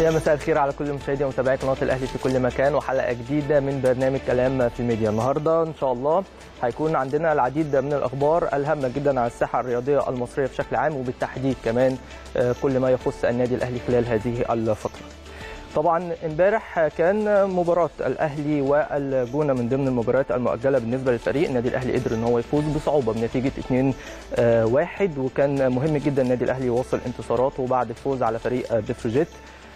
يا مساء الخير على كل مشاهدي ومتابعي قناه الاهلي في كل مكان وحلقه جديده من برنامج كلام في الميديا النهارده ان شاء الله هيكون عندنا العديد من الاخبار الهامه جدا على الساحه الرياضيه المصريه بشكل عام وبالتحديد كمان كل ما يخص النادي الاهلي خلال هذه الفتره طبعا امبارح كان مباراه الاهلي والجونه من ضمن المباريات المؤجله بالنسبه للفريق النادي الاهلي قدر ان هو يفوز بصعوبه بنتيجه 2-1 وكان مهم جدا النادي الاهلي يواصل انتصاراته بعد الفوز على فريق بتروجيت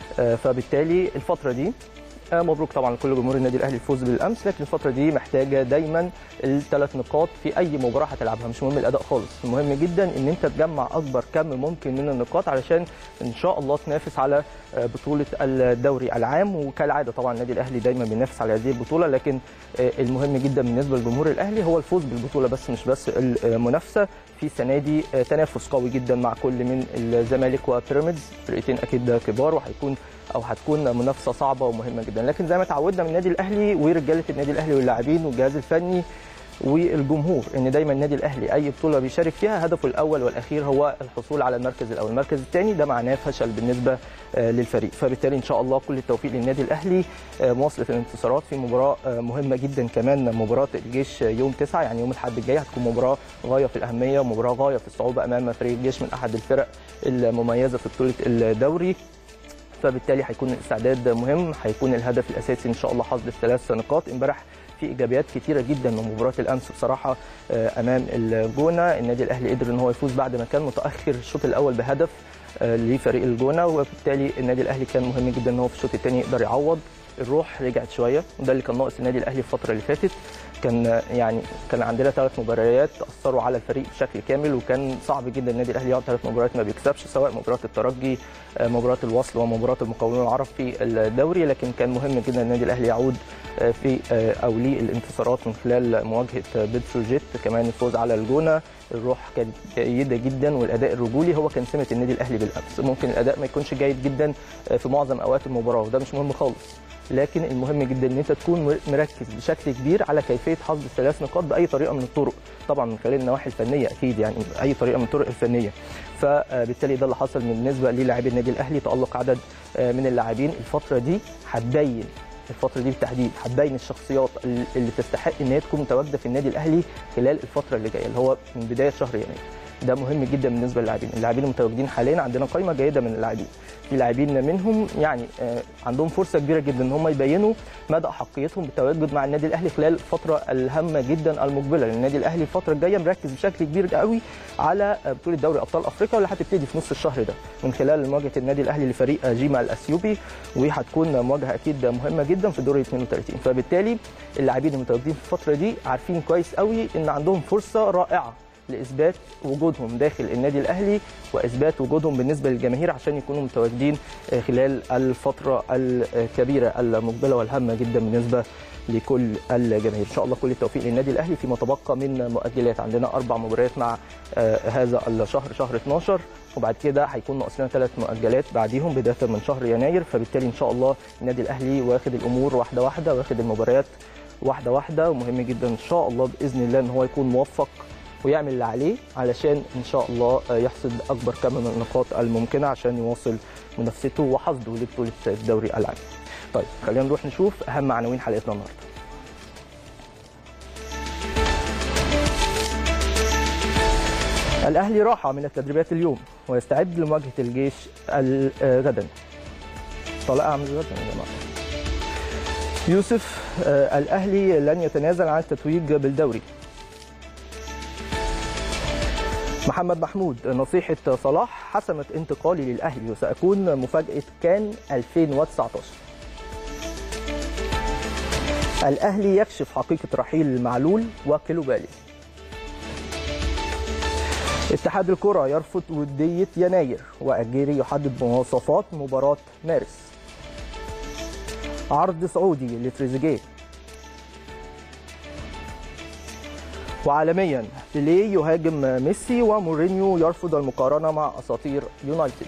فبالتالي الفتره دي مبروك طبعا لكل جمهور النادي الاهلي الفوز بالامس لكن الفتره دي محتاجه دايما الثلاث نقاط في اي مباراه هتلعبها مش مهم الاداء خالص المهم جدا ان انت تجمع اكبر كم ممكن من النقاط علشان ان شاء الله تنافس على بطوله الدوري العام وكالعاده طبعا النادي الاهلي دايما بينافس على هذه البطوله لكن المهم جدا بالنسبه لجمهور الاهلي هو الفوز بالبطوله بس مش بس المنافسه في السنه دي تنافس قوي جدا مع كل من الزمالك وبيراميدز فرقتين اكيد كبار وهيكون او هتكون منافسه صعبه ومهمه جدا لكن زي ما تعودنا من النادي الاهلي ورجاله النادي الاهلي واللاعبين والجهاز الفني والجمهور ان دايما النادي الاهلي اي بطوله بيشارك فيها هدفه الاول والاخير هو الحصول على المركز الاول المركز الثاني ده معناه فشل بالنسبه للفريق فبالتالي ان شاء الله كل التوفيق للنادي الاهلي مواصله الانتصارات في مباراه مهمه جدا كمان مباراه الجيش يوم 9 يعني يوم الاحد الجاي هتكون مباراه غايه في الاهميه ومباراه غايه في الصعوبه امام فريق الجيش من احد الفرق المميزه في بطوله الدوري فبالتالي هيكون الاستعداد مهم هيكون الهدف الاساسي ان شاء الله حصد الثلاث نقاط امبارح في ايجابيات كتيره جدا من مباراه الامس بصراحه امام الجونه النادي الاهلي قدر ان هو يفوز بعد ما كان متاخر الشوط الاول بهدف لفريق الجونه وبالتالي النادي الاهلي كان مهم جدا ان هو في الشوط الثاني يقدر يعوض الروح رجعت شويه وده اللي كان ناقص النادي الاهلي الفتره اللي فاتت كان يعني كان عندنا ثلاث مباريات اثروا على الفريق بشكل كامل وكان صعب جدا النادي الاهلي يقعد ثلاث مباريات ما بيكسبش سواء مباراه الترجي مباراه الوصل ومباراه المقاولون العرب في الدوري لكن كان مهم جدا النادي الاهلي يعود في او ليه الانتصارات من خلال مواجهه بتروجيت كمان الفوز على الجونه الروح كانت جيده جدا والاداء الرجولي هو كان سمه النادي الاهلي بالامس ممكن الاداء ما يكونش جيد جدا في معظم اوقات المباراه وده مش مهم خالص لكن المهم جدا ان انت تكون مركز بشكل كبير على كيفيه حصد الثلاث نقاط باي طريقه من الطرق طبعا من خلال النواحي الفنيه اكيد يعني اي طريقه من الطرق الفنيه فبالتالي ده اللي حصل بالنسبه للاعبي النادي الاهلي تالق عدد من اللاعبين الفتره دي هتبين الفتره دي بالتحديد هتبين الشخصيات اللي تستحق ان هي تكون متواجده في النادي الاهلي خلال الفتره اللي جايه اللي هو من بدايه شهر يناير ده مهم جدا بالنسبه للاعبين اللاعبين المتواجدين حاليا عندنا قائمه جيده من اللاعبين في لاعبين منهم يعني عندهم فرصه كبيره جدا ان هم يبينوا مدى احقيتهم بالتواجد مع النادي الاهلي خلال الفتره الهامه جدا المقبله لان النادي الاهلي الفتره الجايه مركز بشكل كبير قوي على بطوله دوري ابطال افريقيا واللي هتبتدي في نص الشهر ده من خلال مواجهه النادي الاهلي لفريق جيما الاثيوبي وهتكون مواجهه اكيد مهمه جدا في دور 32 فبالتالي اللاعبين المتواجدين في الفتره دي عارفين كويس قوي ان عندهم فرصه رائعه لاثبات وجودهم داخل النادي الاهلي واثبات وجودهم بالنسبه للجماهير عشان يكونوا متواجدين خلال الفتره الكبيره المقبله والهامه جدا بالنسبه لكل الجماهير ان شاء الله كل التوفيق للنادي الاهلي فيما تبقى من مؤجلات عندنا اربع مباريات مع هذا الشهر شهر 12 وبعد كده هيكون ناقص لنا ثلاث مؤجلات بعديهم بدايه من شهر يناير فبالتالي ان شاء الله النادي الاهلي واخد الامور واحده واحده واخد المباريات واحده واحده ومهم جدا ان شاء الله باذن الله ان هو يكون موفق ويعمل اللي عليه علشان ان شاء الله يحصد اكبر كم من النقاط الممكنه عشان يواصل منافسته وحصده لبطوله الدوري العام. طيب خلينا نروح نشوف اهم عناوين حلقتنا النهارده. الاهلي راحه من التدريبات اليوم ويستعد لمواجهه الجيش غدا. طلع اعمل غدا يا جماعه. يوسف الاهلي لن يتنازل عن التتويج بالدوري محمد محمود نصيحة صلاح حسمت انتقالي للأهلي وسأكون مفاجأة كان 2019 الأهلي يكشف حقيقة رحيل معلول وكيلوبالي اتحاد الكرة يرفض ودية يناير وأجيري يحدد مواصفات مباراة مارس عرض سعودي لتريزيجيه وعالميا بيليه يهاجم ميسي ومورينيو يرفض المقارنة مع أساطير يونايتد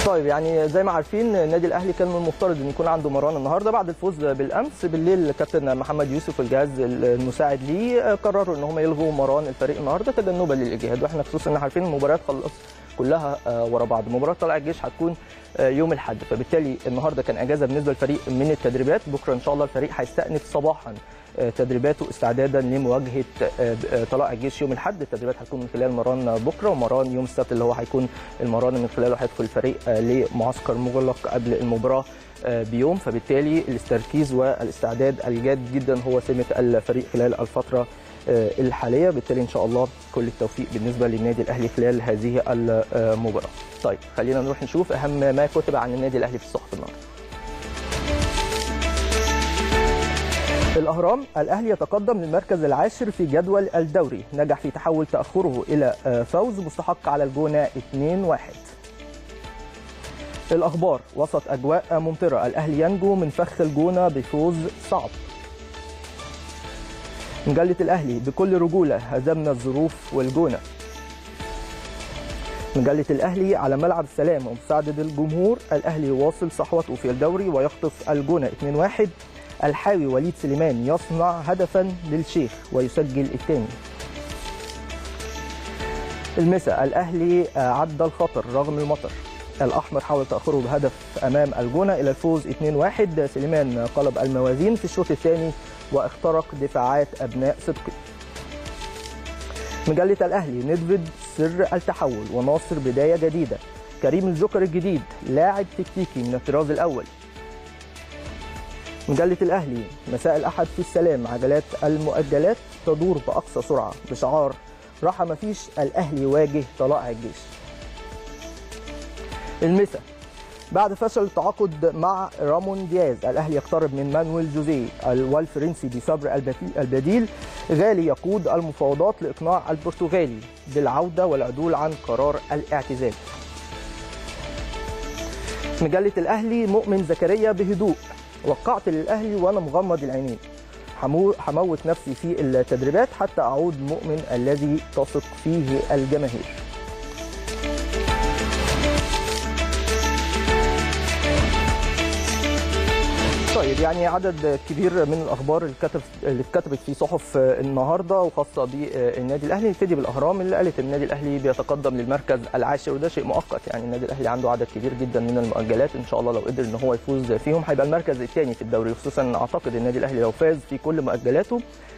طيب يعني زي ما عارفين النادي الاهلي كان من المفترض ان يكون عنده مران النهارده بعد الفوز بالامس بالليل الكابتن محمد يوسف والجهاز المساعد ليه قرروا ان هم يلغوا مران الفريق النهارده تجنبا للاجهاد واحنا خصوصا ان عارفين المباريات خلص كلها ورا بعض مباراه طلائع الجيش هتكون يوم الاحد فبالتالي النهارده كان اجازه بالنسبه للفريق من التدريبات بكره ان شاء الله الفريق هيستأنف صباحا تدريباته استعدادا لمواجهه طلائع الجيش يوم الاحد التدريبات هتكون من خلال مران بكره ومران يوم السبت اللي هو هيكون المران من خلاله هيدخل الفريق لمعسكر مغلق قبل المباراه بيوم فبالتالي الاستركيز والاستعداد الجاد جدا هو سمه الفريق خلال الفتره الحاليه بالتالي ان شاء الله كل التوفيق بالنسبه للنادي الاهلي خلال هذه المباراه. طيب خلينا نروح نشوف اهم ما كتب عن النادي الاهلي في الصحف النهارده. الأهرام الأهلي يتقدم للمركز العاشر في جدول الدوري نجح في تحول تأخره إلى فوز مستحق على الجونة 2-1 الأخبار وسط أجواء ممطرة الأهلي ينجو من فخ الجونة بفوز صعب مجلة الأهلي بكل رجولة هزمنا الظروف والجونة مجلة الأهلي على ملعب السلام ومساعدة الجمهور الأهلي يواصل صحوته في الدوري ويخطف الجونة 2-1 الحاوي وليد سليمان يصنع هدفا للشيخ ويسجل الثاني المساء الأهلي عدى الخطر رغم المطر الأحمر حاول تأخره بهدف أمام الجونة إلى الفوز 2-1 سليمان قلب الموازين في الشوط الثاني واخترق دفاعات أبناء صدقي مجلة الأهلي ندفد سر التحول وناصر بداية جديدة كريم الجوكر الجديد لاعب تكتيكي من الطراز الأول مجلة الأهلي مساء الأحد في السلام عجلات المؤجلات تدور بأقصى سرعة بشعار راحة مفيش الأهلي يواجه طلائع الجيش المساء بعد فشل التعاقد مع رامون دياز الأهلي يقترب من مانويل جوزيه والفرنسي بصبر البديل غالي يقود المفاوضات لإقناع البرتغالي بالعودة والعدول عن قرار الاعتزال مجلة الأهلي مؤمن زكريا بهدوء وقعت للاهلي وانا مغمض العينين هموت نفسي في التدريبات حتى اعود مؤمن الذي تثق فيه الجماهير طيب يعني عدد كبير من الاخبار اللي كتب اللي اتكتبت في صحف النهارده وخاصه بالنادي الاهلي نبتدي بالاهرام اللي قالت ان النادي الاهلي بيتقدم للمركز العاشر وده شيء مؤقت يعني النادي الاهلي عنده عدد كبير جدا من المؤجلات ان شاء الله لو قدر ان هو يفوز فيهم هيبقى المركز الثاني في الدوري خصوصا اعتقد النادي الاهلي لو فاز في كل مؤجلاته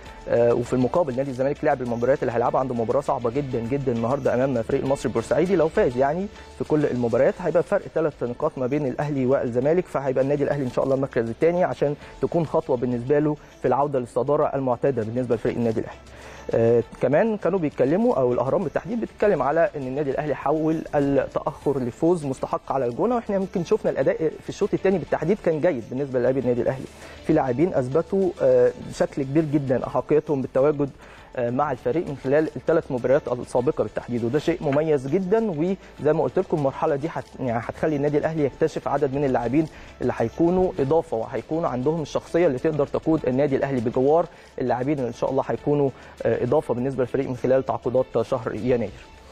وفي المقابل نادي الزمالك لعب المباريات اللي هيلعبها عنده مباراه صعبه جدا جدا النهارده امام فريق المصري البورسعيدي لو فاز يعني في كل المباريات هيبقى فرق ثلاث نقاط ما بين الاهلي والزمالك فهيبقى النادي الاهلي ان شاء الله المركز الثاني عشان تكون خطوه بالنسبه له في العوده للصداره المعتاده بالنسبه لفريق النادي الاهلي. آه كمان كانوا بيتكلموا او الاهرام بالتحديد بتتكلم على ان النادي الاهلي حول التاخر لفوز مستحق على الجونه واحنا يمكن شفنا الاداء في الشوط الثاني بالتحديد كان جيد بالنسبه للاعبي النادي الاهلي في لاعبين اثبتوا آه بشكل كبير جدا احقيتهم بالتواجد مع الفريق من خلال الثلاث مباريات السابقه بالتحديد وده شيء مميز جدا وزي ما قلت لكم المرحله دي حت يعني هتخلي النادي الاهلي يكتشف عدد من اللاعبين اللي هيكونوا اضافه وهيكونوا عندهم الشخصيه اللي تقدر تقود النادي الاهلي بجوار اللاعبين اللي ان شاء الله هيكونوا اضافه بالنسبه للفريق من خلال تعاقدات شهر يناير.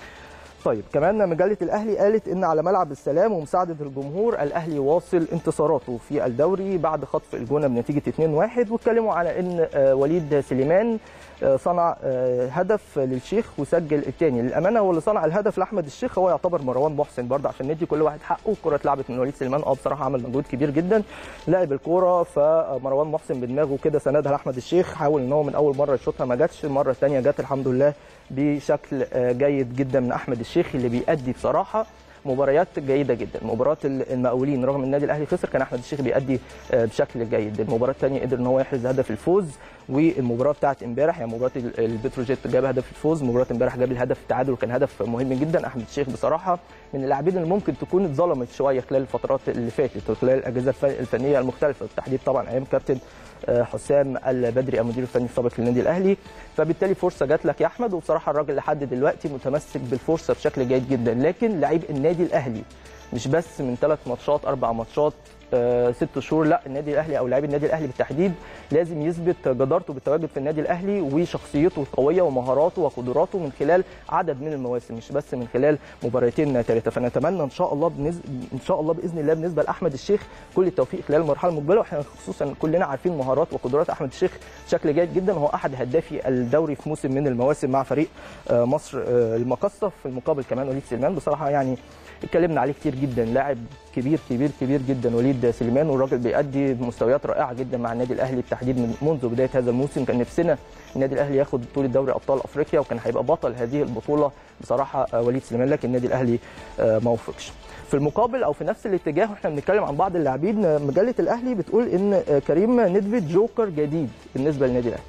طيب كمان مجله الاهلي قالت ان على ملعب السلام ومساعده الجمهور الاهلي واصل انتصاراته في الدوري بعد خطف الجونه بنتيجه 2-1 واتكلموا على ان وليد سليمان صنع هدف للشيخ وسجل الثاني للامانه هو اللي صنع الهدف لاحمد الشيخ هو يعتبر مروان محسن برضه عشان ندي كل واحد حقه الكره اتلعبت من وليد سليمان اه بصراحه عمل مجهود كبير جدا لعب الكوره فمروان محسن بدماغه كده سندها لاحمد الشيخ حاول ان هو من اول مره يشوطها ما جاتش المره الثانيه جت الحمد لله بشكل جيد جدا من احمد الشيخ اللي بيأدي بصراحه مباريات جيده جدا مباراه المقاولين رغم النادي الاهلي خسر كان احمد الشيخ بيأدي بشكل جيد المباراه الثانيه قدر ان هو يحرز هدف الفوز والمباراه بتاعت امبارح يعني مباراه البتروجيت جاب هدف الفوز مباراه امبارح جاب الهدف التعادل وكان هدف مهم جدا احمد الشيخ بصراحه من اللاعبين اللي ممكن تكون اتظلمت شويه خلال الفترات اللي فاتت وخلال الاجهزه الفنيه المختلفه بالتحديد طبعا ايام كابتن حسام البدري المدير الفني السابق للنادي الاهلي فبالتالي فرصه جات لك يا احمد وبصراحه الراجل لحد دلوقتي متمسك بالفرصه بشكل جيد جدا لكن لعيب النادي الاهلي مش بس من ثلاث ماتشات اربع ماتشات آه، ست شهور لا النادي الاهلي او لاعبي النادي الاهلي بالتحديد لازم يثبت جدارته بالتواجد في النادي الاهلي وشخصيته القويه ومهاراته وقدراته من خلال عدد من المواسم مش بس من خلال مباراتين ثلاثه فنتمنى ان شاء الله بنز... ان شاء الله باذن الله بالنسبه لاحمد الشيخ كل التوفيق خلال المرحله المقبله واحنا خصوصا كلنا عارفين مهارات وقدرات احمد الشيخ بشكل جيد جدا هو احد هدافي الدوري في موسم من المواسم مع فريق آه، مصر آه، المقصه في المقابل كمان وليد سليمان بصراحه يعني اتكلمنا عليه كتير جدا لاعب كبير كبير كبير جدا وليد سليمان والراجل بيأدي مستويات رائعه جدا مع النادي الاهلي بالتحديد من منذ بدايه هذا الموسم كان نفسنا النادي الاهلي ياخد بطوله دوري ابطال افريقيا وكان هيبقى بطل هذه البطوله بصراحه آه، وليد سليمان لكن النادي الاهلي آه، ما وفقش في المقابل او في نفس الاتجاه واحنا بنتكلم عن بعض اللاعبين آه، مجله الاهلي بتقول ان آه، كريم ندفيد جوكر جديد بالنسبه للنادي الاهلي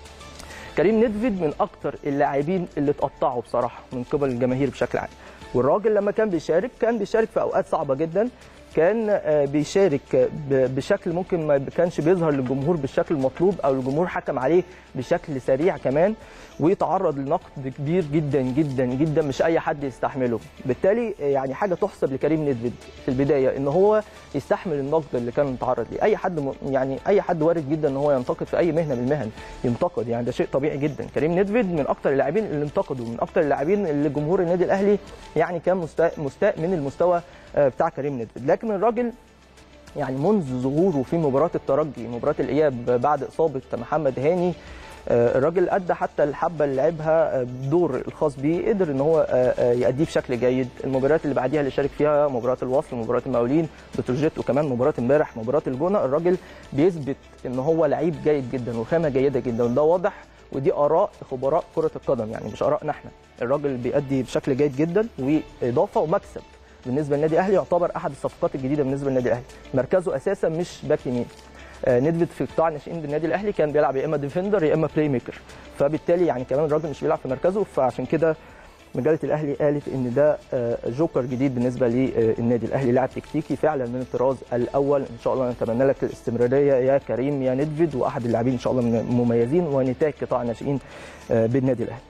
كريم ندفيد من اكتر اللاعبين اللي اتقطعوا بصراحه من قبل الجماهير بشكل عام والراجل لما كان بيشارك كان بيشارك في اوقات صعبه جدا كان آه، بيشارك ب- بشكل ممكن ما كانش بيظهر للجمهور بالشكل المطلوب او الجمهور حكم عليه بشكل سريع كمان ويتعرض لنقد كبير جدا جدا جدا مش اي حد يستحمله بالتالي آه، يعني حاجه تحسب لكريم ندفيد في البدايه ان هو يستحمل النقد اللي كان متعرض ليه اي حد م... يعني اي حد وارد جدا ان هو ينتقد في اي مهنه من المهن ينتقد يعني ده شيء طبيعي جدا كريم ندفيد من اكتر اللاعبين اللي انتقدوا من اكتر اللاعبين اللي جمهور النادي الاهلي يعني كان مستاء مستاء من المستوى آه، بتاع كريم ندفيد لكن الراجل يعني منذ ظهوره في مباراه الترجي مباراه الاياب بعد اصابه محمد هاني آه، الراجل ادى حتى الحبه اللي لعبها آه، بدور الخاص بيه قدر ان هو آه، آه، يأديه بشكل جيد المباريات اللي بعديها اللي شارك فيها مباراه الوصل مباراه المقاولين بتروجيت وكمان مباراه امبارح مباراه الجونه الراجل بيثبت ان هو لعيب جيد جدا وخامه جيده جدا وده واضح ودي اراء خبراء كره القدم يعني مش ارائنا احنا الراجل بيأدي بشكل جيد جدا واضافه ومكسب بالنسبه للنادي الاهلي يعتبر احد الصفقات الجديده بالنسبه للنادي الاهلي مركزه اساسا مش باك يمين آه، ندفد في قطاع الناشئين بالنادي الاهلي كان بيلعب يا اما ديفندر يا اما بلاي ميكر فبالتالي يعني كمان الراجل مش بيلعب في مركزه فعشان كده مجله الاهلي قالت ان ده آه، جوكر جديد بالنسبه للنادي الاهلي لاعب تكتيكي فعلا من الطراز الاول ان شاء الله نتمنى لك الاستمراريه يا كريم يا ندفد واحد اللاعبين ان شاء الله من المميزين ونتاج قطاع الناشئين آه، بالنادي الاهلي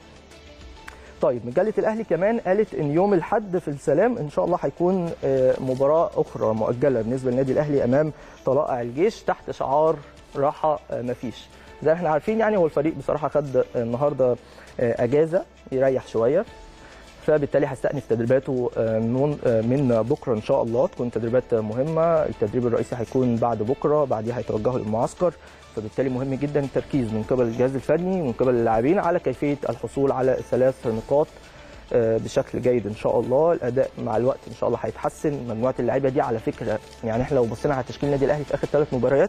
طيب مجله الاهلي كمان قالت ان يوم الاحد في السلام ان شاء الله هيكون آه، مباراه اخرى مؤجله بالنسبه للنادي الاهلي امام طلائع الجيش تحت شعار راحه آه، مفيش زي ما احنا عارفين يعني هو الفريق بصراحه خد النهارده آه، اجازه يريح شويه فبالتالي هستأنف تدريباته آه، من آه، من بكره ان شاء الله تكون تدريبات مهمه التدريب الرئيسي هيكون بعد بكره بعديها هيتوجهوا للمعسكر فبالتالي مهم جدا التركيز من قبل الجهاز الفني ومن قبل اللاعبين على كيفيه الحصول على ثلاث نقاط آه، بشكل جيد ان شاء الله الاداء مع الوقت ان شاء الله هيتحسن مجموعه اللعيبه دي على فكره يعني احنا لو بصينا على تشكيل النادي الاهلي في اخر ثلاث مباريات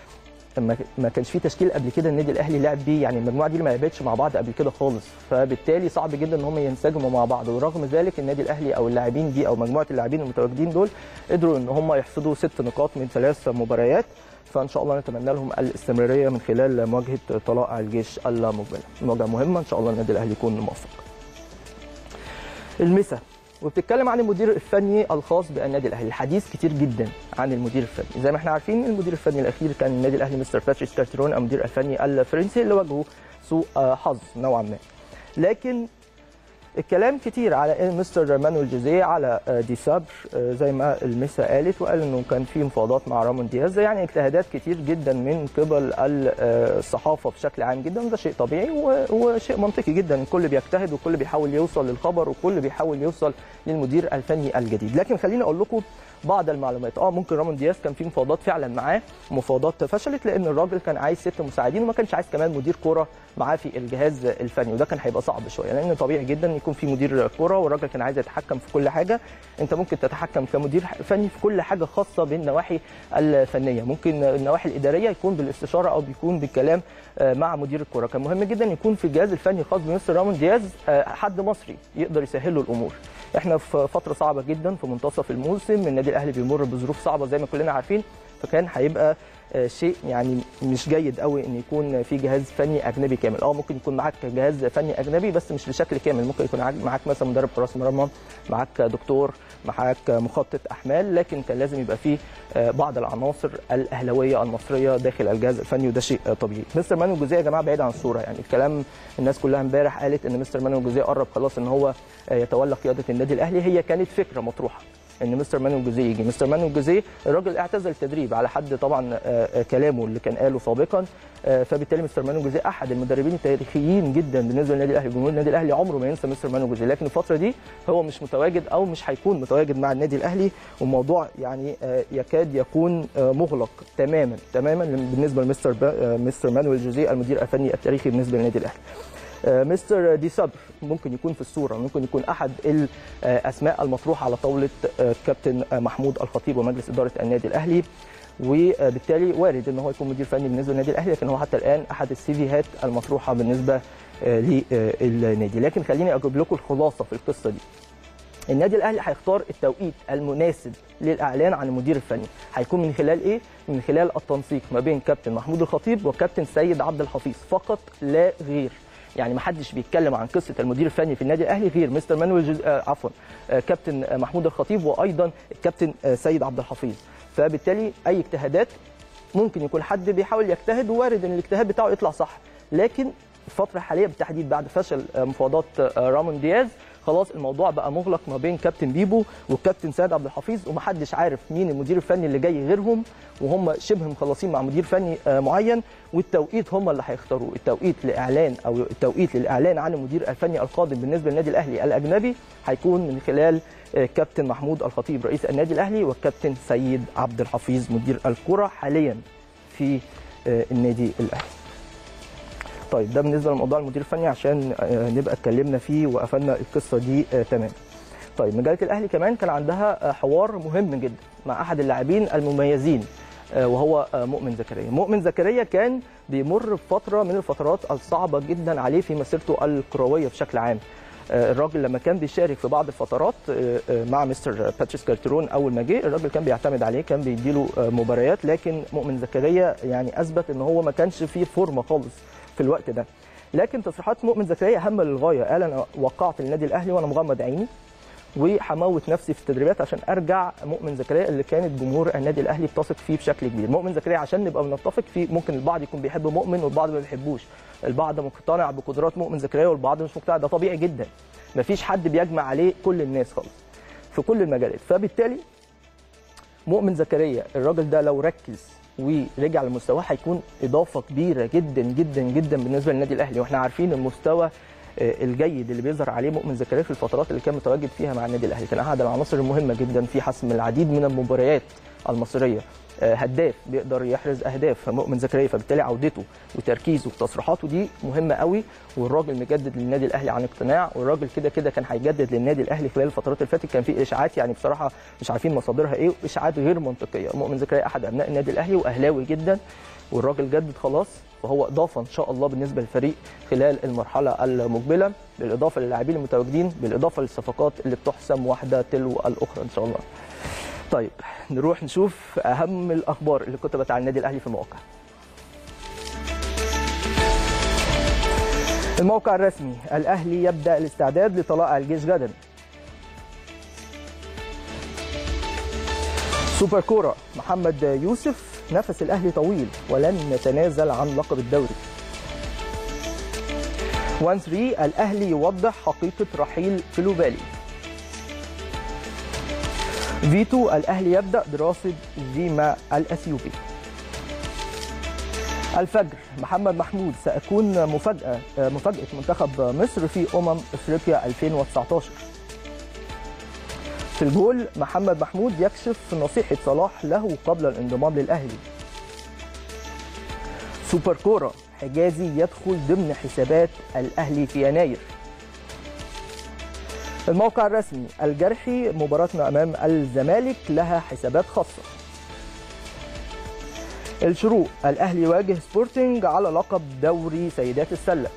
ما ما كانش في تشكيل قبل كده النادي الاهلي لعب بيه يعني المجموعه دي ما لعبتش مع بعض قبل كده خالص فبالتالي صعب جدا ان هم ينسجموا مع بعض ورغم ذلك النادي الاهلي او اللاعبين دي او مجموعه اللاعبين المتواجدين دول قدروا ان هم يحصدوا ست نقاط من ثلاث مباريات فان شاء الله نتمنى لهم الاستمراريه من خلال مواجهه طلائع الجيش المقبله مواجهه مهمه ان شاء الله النادي الاهلي يكون موفق المسا وبتتكلم عن المدير الفني الخاص بالنادي الاهلي الحديث كتير جدا عن المدير الفني زي ما احنا عارفين المدير الفني الاخير كان النادي الاهلي مستر باتريس كارتيرون المدير الفني الفرنسي اللي واجهه سوء آه، حظ نوعا ما لكن الكلام كتير على ان مستر مانويل جوزيه على آه، دي سابر آه، زي ما المسا قالت وقال انه كان في مفاوضات مع رامون دياز يعني اجتهادات كتير جدا من قبل ال- آه، الصحافه بشكل عام جدا وده شيء طبيعي و- وشيء منطقي جدا الكل بيجتهد والكل بيحاول يوصل للخبر والكل بيحاول يوصل للمدير الفني الجديد لكن خليني اقول لكم بعض المعلومات اه ممكن رامون دياز كان في مفاوضات فعلا معاه مفاوضات فشلت لان الراجل كان عايز ست مساعدين وما كانش عايز كمان مدير كوره معاه في الجهاز الفني وده كان هيبقى صعب شويه لان طبيعي جدا يكون في مدير كوره والراجل كان عايز يتحكم في كل حاجه انت ممكن تتحكم كمدير فني في كل حاجه خاصه بالنواحي الفنيه ممكن النواحي الاداريه يكون بالاستشاره او بيكون بالكلام آه، مع مدير الكوره كان مهم جدا يكون في الجهاز الفني الخاص بمستر رامون دياز آه، حد مصري يقدر يسهل له الامور احنا في فتره صعبه جدا في منتصف الموسم النادي الاهلي بيمر بظروف صعبه زي ما كلنا عارفين فكان هيبقى آه، شيء يعني مش جيد قوي ان يكون في جهاز فني اجنبي كامل اه ممكن يكون معاك جهاز فني اجنبي بس مش بشكل كامل ممكن يكون معاك- معاك مثلا مدرب حراس مرمى معاك دكتور معاك مخطط احمال لكن كان لازم يبقى فيه آه، بعض العناصر الاهلاويه المصريه داخل الجهاز الفني وده شيء آه، طبيعي مستر مانويل جوزيه يا جماعه بعيد عن الصوره يعني الكلام الناس كلها امبارح قالت ان مستر مانويل جوزيه قرب خلاص ان هو آه، يتولى قياده النادي الاهلي هي كانت فكره مطروحه ان مستر مانويل جوزيه يجي مستر مانويل جوزيه الراجل اعتزل التدريب على حد طبعا آه، آه، كلامه اللي كان قاله سابقا آه، فبالتالي مستر مانويل جوزيه احد المدربين التاريخيين جدا بالنسبه للنادي الاهلي جمهور النادي الاهلي عمره ما ينسى مستر مانويل جوزيه لكن الفتره دي هو مش متواجد او مش هيكون متواجد مع النادي الاهلي والموضوع يعني آه، يكاد يكون آه، مغلق تماما تماما بالنسبه لمستر با- آه، مستر مانويل جوزيه المدير الفني التاريخي بالنسبه للنادي الاهلي آه، مستر دي صبر ممكن يكون في الصوره ممكن يكون احد الاسماء المطروحه على طاوله آه، كابتن آه، محمود الخطيب ومجلس اداره النادي الاهلي وبالتالي وارد ان هو يكون مدير فني بالنسبه للنادي الاهلي لكن هو حتى الان احد السيفيهات المطروحه بالنسبه آه، للنادي لكن خليني اجيب لكم الخلاصه في القصه دي النادي الاهلي هيختار التوقيت المناسب للاعلان عن المدير الفني هيكون من خلال ايه من خلال التنسيق ما بين كابتن محمود الخطيب وكابتن سيد عبد الحفيظ فقط لا غير يعني ما حدش بيتكلم عن قصه المدير الفني في النادي الاهلي غير مستر مانويل جز... آه عفوا آه كابتن آه، محمود الخطيب وايضا الكابتن آه سيد عبد الحفيظ فبالتالي اي اجتهادات ممكن يكون حد بيحاول يجتهد ووارد ان الاجتهاد بتاعه يطلع صح لكن الفتره الحاليه بالتحديد بعد فشل آه، مفاوضات آه، رامون دياز خلاص الموضوع بقى مغلق ما بين كابتن بيبو والكابتن سيد عبد الحفيظ ومحدش عارف مين المدير الفني اللي جاي غيرهم وهم شبه مخلصين مع مدير فني آه، معين والتوقيت هم اللي هيختاروه التوقيت لاعلان او التوقيت للاعلان عن المدير الفني القادم بالنسبه للنادي الاهلي الاجنبي هيكون من خلال آه، كابتن محمود الخطيب رئيس النادي الاهلي والكابتن سيد عبد الحفيظ مدير الكره حاليا في آه، النادي الاهلي طيب ده بالنسبه لموضوع المدير الفني عشان آه، نبقى اتكلمنا فيه وقفلنا القصه دي آه، تمام طيب مجله الاهلي كمان كان عندها آه، حوار مهم جدا مع احد اللاعبين المميزين آه، وهو آه، مؤمن زكريا مؤمن زكريا كان بيمر بفتره من الفترات الصعبه جدا عليه في مسيرته الكرويه بشكل عام آه، الراجل لما كان بيشارك في بعض الفترات آه، آه، مع مستر باتريس كارترون اول ما جه الراجل كان بيعتمد عليه كان بيديله آه، مباريات لكن مؤمن زكريا يعني اثبت ان هو ما كانش فيه فورمه خالص في الوقت ده لكن تصريحات مؤمن زكريا هامه للغايه قال انا وقعت للنادي الاهلي وانا مغمض عيني وهموت نفسي في التدريبات عشان ارجع مؤمن زكريا اللي كانت جمهور النادي الاهلي بتثق فيه بشكل كبير مؤمن زكريا عشان نبقى بنتفق فيه ممكن البعض يكون بيحب مؤمن والبعض ما بيحبوش البعض مقتنع بقدرات مؤمن زكريا والبعض مش مقتنع ده طبيعي جدا مفيش حد بيجمع عليه كل الناس خالص في كل المجالات فبالتالي مؤمن زكريا الراجل ده لو ركز ورجع لمستواه هيكون اضافه كبيره جدا جدا جدا بالنسبه للنادي الاهلي واحنا عارفين المستوى آه، الجيد اللي بيظهر عليه مؤمن زكريا في الفترات اللي كان متواجد فيها مع النادي الاهلي كان احد العناصر المهمه جدا في حسم العديد من المباريات المصريه آه، هداف بيقدر يحرز اهداف مؤمن زكريا فبالتالي عودته وتركيزه وتصريحاته دي مهمه قوي والراجل مجدد للنادي الاهلي عن اقتناع والراجل كده كده كان هيجدد للنادي الاهلي خلال الفترات اللي فاتت كان في اشاعات يعني بصراحه مش عارفين مصادرها ايه اشاعات غير منطقيه مؤمن زكريا احد ابناء النادي الاهلي واهلاوي جدا والراجل جدد خلاص وهو اضافه ان شاء الله بالنسبه للفريق خلال المرحله المقبله بالاضافه للاعبين المتواجدين بالاضافه للصفقات اللي بتحسم واحده تلو الاخرى ان شاء الله طيب نروح نشوف اهم الاخبار اللي كتبت عن النادي الاهلي في المواقع الموقع الرسمي الاهلي يبدا الاستعداد لطلائع الجيش غدا سوبر كوره محمد يوسف نفس الاهلي طويل ولن نتنازل عن لقب الدوري 1 3 الاهلي يوضح حقيقه رحيل فلوبالي فيتو الاهلي يبدا دراسه زيما الاثيوبي الفجر محمد محمود ساكون مفاجاه مفاجاه منتخب مصر في امم افريقيا 2019 في الجول محمد محمود يكشف نصيحه صلاح له قبل الانضمام للاهلي سوبر كوره حجازي يدخل ضمن حسابات الاهلي في يناير الموقع الرسمي الجرحي مباراتنا امام الزمالك لها حسابات خاصه الشروق الاهلي يواجه سبورتنج على لقب دوري سيدات السله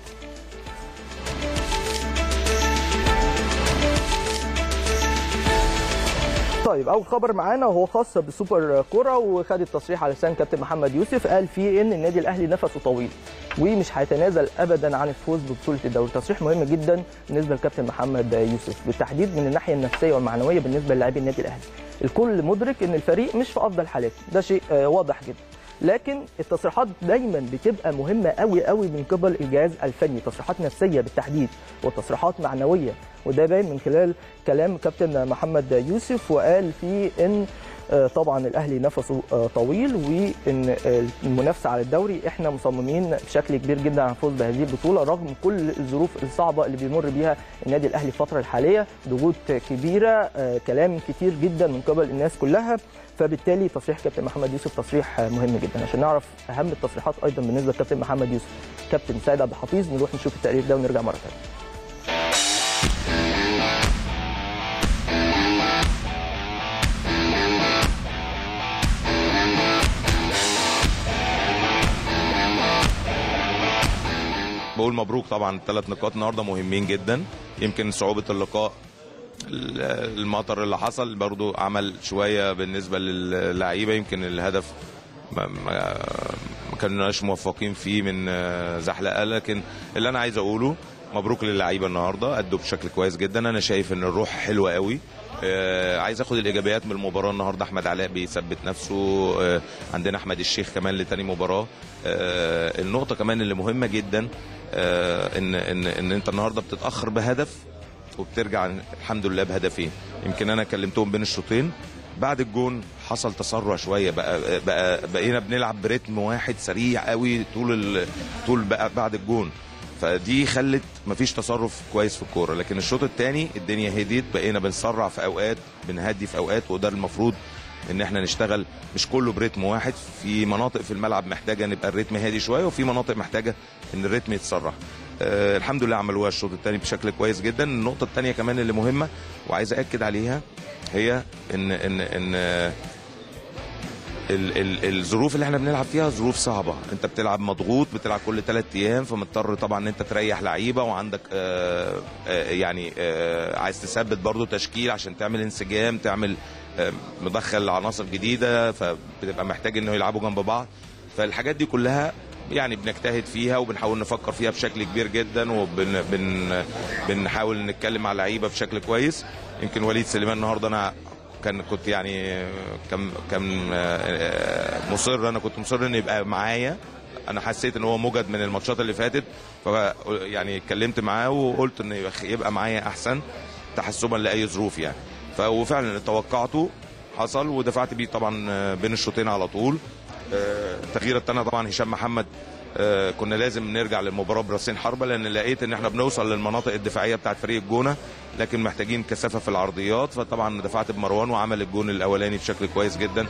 طيب اول خبر معانا وهو خاص بالسوبر كوره وخد التصريح على لسان كابتن محمد يوسف قال فيه ان النادي الاهلي نفسه طويل ومش هيتنازل ابدا عن الفوز ببطوله الدوري تصريح مهم جدا بالنسبه للكابتن محمد يوسف بالتحديد من الناحيه النفسيه والمعنويه بالنسبه للاعبي النادي الاهلي الكل مدرك ان الفريق مش في افضل حالاته ده شيء آه، واضح جدا لكن التصريحات دايما بتبقى مهمه قوي قوي من قبل الجهاز الفني تصريحات نفسيه بالتحديد وتصريحات معنويه وده باين من خلال كلام كابتن محمد يوسف وقال فيه ان آه، طبعا الاهلي نفسه آه، طويل وان آه، المنافسه على الدوري احنا مصممين بشكل كبير جدا على الفوز بهذه البطوله رغم كل الظروف الصعبه اللي بيمر بيها النادي الاهلي الفتره الحاليه ضغوط كبيره آه، كلام كتير جدا من قبل الناس كلها فبالتالي تصريح كابتن محمد يوسف تصريح مهم جدا عشان نعرف اهم التصريحات ايضا بالنسبه لكابتن محمد يوسف كابتن سيد عبد الحفيظ نروح نشوف التقرير ده ونرجع مره ثانيه بقول مبروك طبعا الثلاث نقاط النهارده مهمين جدا يمكن صعوبه اللقاء ال- المطر اللي حصل برضو عمل شويه بالنسبه للعيبه يمكن الهدف ما, ما ما كناش موفقين فيه من آه، زحلقه لكن اللي انا عايز اقوله مبروك للعيبه النهارده ادوا بشكل كويس جدا انا شايف ان الروح حلوه قوي آه، عايز اخد الايجابيات من المباراه النهارده احمد علاء بيثبت نفسه آه، عندنا احمد الشيخ كمان لتاني مباراه آه، النقطه كمان اللي مهمه جدا آه، ان ان ان انت النهارده بتتاخر بهدف وبترجع الحمد لله بهدفين يمكن انا كلمتهم بين الشوطين بعد الجون حصل تسرع شويه بقى بقى بقينا بنلعب برتم واحد سريع قوي طول ال... طول بقى بعد الجون فدي خلت مفيش تصرف كويس في الكوره لكن الشوط الثاني الدنيا هديت بقينا بنسرع في اوقات بنهدي في اوقات وده المفروض ان احنا نشتغل مش كله برتم واحد في مناطق في الملعب محتاجه نبقى الريتم هادي شويه وفي مناطق محتاجه ان الريتم يتسرع آه الحمد لله عملوها الشوط الثاني بشكل كويس جدا النقطه الثانيه كمان اللي مهمه وعايز اكد عليها هي ان ان ان آه، ال ال الظروف اللي احنا بنلعب فيها ظروف صعبه انت بتلعب مضغوط بتلعب كل ثلاث ايام فمضطر طبعا ان انت تريح لعيبه وعندك آه آه يعني آه عايز تثبت برضو تشكيل عشان تعمل انسجام تعمل آه مدخل عناصر جديده فبتبقى محتاج انه يلعبوا جنب بعض فالحاجات دي كلها يعني بنجتهد فيها وبنحاول نفكر فيها بشكل كبير جدا وبن بن بنحاول نتكلم مع اللعيبه بشكل كويس يمكن وليد سليمان النهارده انا كان كنت يعني كان كان آه، مصر انا كنت مصر انه يبقى معايا انا حسيت ان هو موجد من الماتشات اللي فاتت ف يعني اتكلمت معاه وقلت انه يبقى- يبقى معايا احسن تحسبا لاي ظروف يعني فوفعلا اللي توقعته حصل ودفعت بيه طبعا آه، بين الشوطين على طول آه، التغيير الثانيه طبعا هشام محمد آه، كنا لازم نرجع للمباراه براسين حربه لان لقيت ان احنا بنوصل للمناطق الدفاعيه بتاعت فريق الجونه لكن محتاجين كثافه في العرضيات فطبعا دفعت بمروان وعمل الجون الاولاني بشكل كويس جدا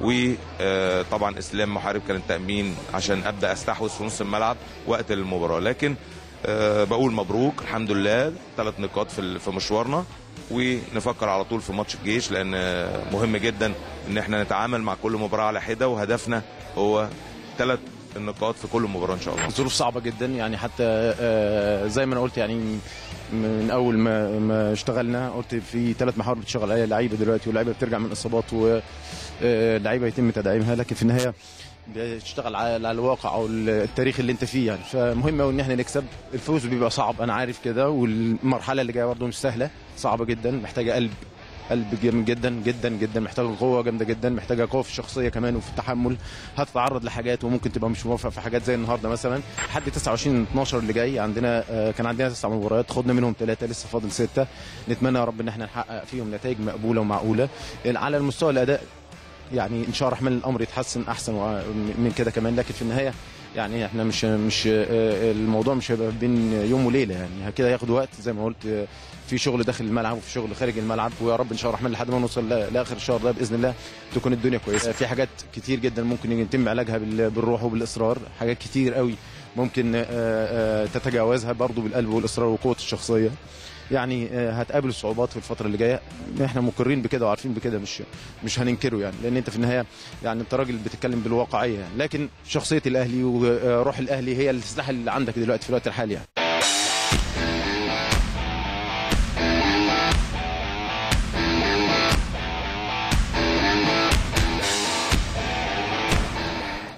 وطبعا اسلام محارب كان التامين عشان ابدا استحوذ في نص الملعب وقت المباراه لكن آه، بقول مبروك الحمد لله ثلاث نقاط في ال- في مشوارنا ونفكر على طول في ماتش الجيش لان آه، مهم جدا ان احنا نتعامل مع كل مباراه على حده وهدفنا هو ثلاث النقاط في كل مباراه ان شاء الله ظروف صعبه جدا يعني حتى آه، زي ما انا قلت يعني من اول ما ما اشتغلنا قلت في ثلاث محاور بتشتغل عليها لعيبه دلوقتي واللعيبه بترجع من اصابات واللعيبه يتم تدعيمها لكن في النهايه بتشتغل على على الواقع او التاريخ اللي انت فيه يعني فمهم قوي ان احنا نكسب الفوز بيبقى صعب انا عارف كده والمرحله اللي جايه برضه مش سهله صعبه جدا محتاجه قلب قلب جامد جدا جدا جدا محتاجه قوه جامده جدا محتاجه قوه في الشخصيه كمان وفي التحمل هتتعرض لحاجات وممكن تبقى مش موافق في حاجات زي النهارده مثلا لحد 29 12 اللي جاي عندنا آه، كان عندنا تسع مباريات خدنا منهم ثلاثه لسه فاضل سته نتمنى يا رب ان احنا نحقق فيهم نتائج مقبوله ومعقوله على المستوى الاداء يعني ان شاء الله الرحمن الامر يتحسن احسن وع- من كده كمان لكن في النهايه يعني احنا مش مش آه، الموضوع مش هيبقى بين يوم وليله يعني كده هياخد وقت زي ما قلت آه، في شغل داخل الملعب وفي شغل خارج الملعب ويا رب ان شاء الله الرحمن لحد ما نوصل ل- لاخر الشهر ده باذن الله تكون الدنيا كويسه في حاجات كتير جدا ممكن يتم علاجها بال- بالروح وبالاصرار حاجات كتير قوي ممكن آه، آه، تتجاوزها برضو بالقلب والاصرار وقوه الشخصيه يعني آه، هتقابل صعوبات في الفتره اللي جايه احنا مقرين بكده وعارفين بكده مش مش هننكره يعني لان انت في النهايه يعني انت راجل بتتكلم بالواقعيه يعني لكن شخصيه الاهلي وروح الاهلي هي السلاح اللي عندك دلوقتي في الوقت الحالي يعني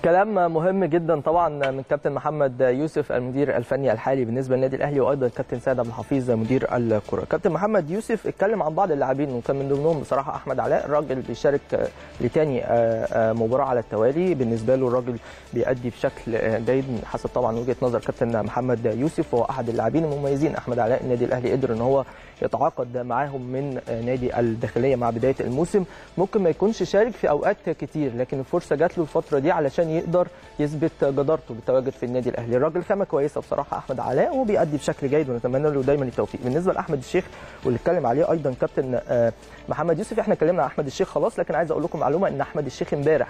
كلام مهم جدا طبعا من كابتن محمد يوسف المدير الفني الحالي بالنسبه للنادي الاهلي وايضا كابتن سيد عبد الحفيظ مدير الكره كابتن محمد يوسف اتكلم عن بعض اللاعبين وكان من ضمنهم بصراحه احمد علاء الراجل بيشارك لتاني مباراه على التوالي بالنسبه له الراجل بيأدي بشكل جيد حسب طبعا وجهه نظر كابتن محمد يوسف وهو احد اللاعبين المميزين احمد علاء النادي الاهلي قدر ان هو يتعاقد معاهم من نادي الداخليه مع بدايه الموسم ممكن ما يكونش شارك في اوقات كتير لكن الفرصه جات له الفتره دي علشان يقدر يثبت جدارته بالتواجد في النادي الاهلي الراجل خامه كويسه بصراحه احمد علاء وبيأدي بشكل جيد ونتمنى له دايما التوفيق بالنسبه لاحمد الشيخ واللي اتكلم عليه ايضا كابتن محمد يوسف احنا اتكلمنا عن احمد الشيخ خلاص لكن عايز اقول لكم معلومه ان احمد الشيخ امبارح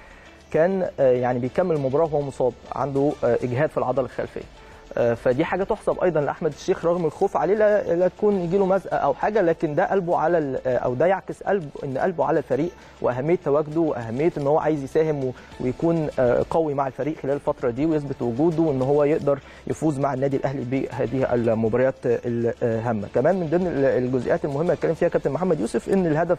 كان يعني بيكمل المباراه وهو مصاب عنده اجهاد في العضله الخلفيه فدي حاجه تحسب ايضا لاحمد الشيخ رغم الخوف عليه لا, لا تكون يجي له مزقه او حاجه لكن ده قلبه على او ده يعكس قلب ان قلبه على الفريق واهميه تواجده واهميه ان هو عايز يساهم ويكون قوي مع الفريق خلال الفتره دي ويثبت وجوده وان هو يقدر يفوز مع النادي الاهلي بهذه المباريات الهامه كمان من ضمن الجزئيات المهمه اللي اتكلم فيها كابتن محمد يوسف ان الهدف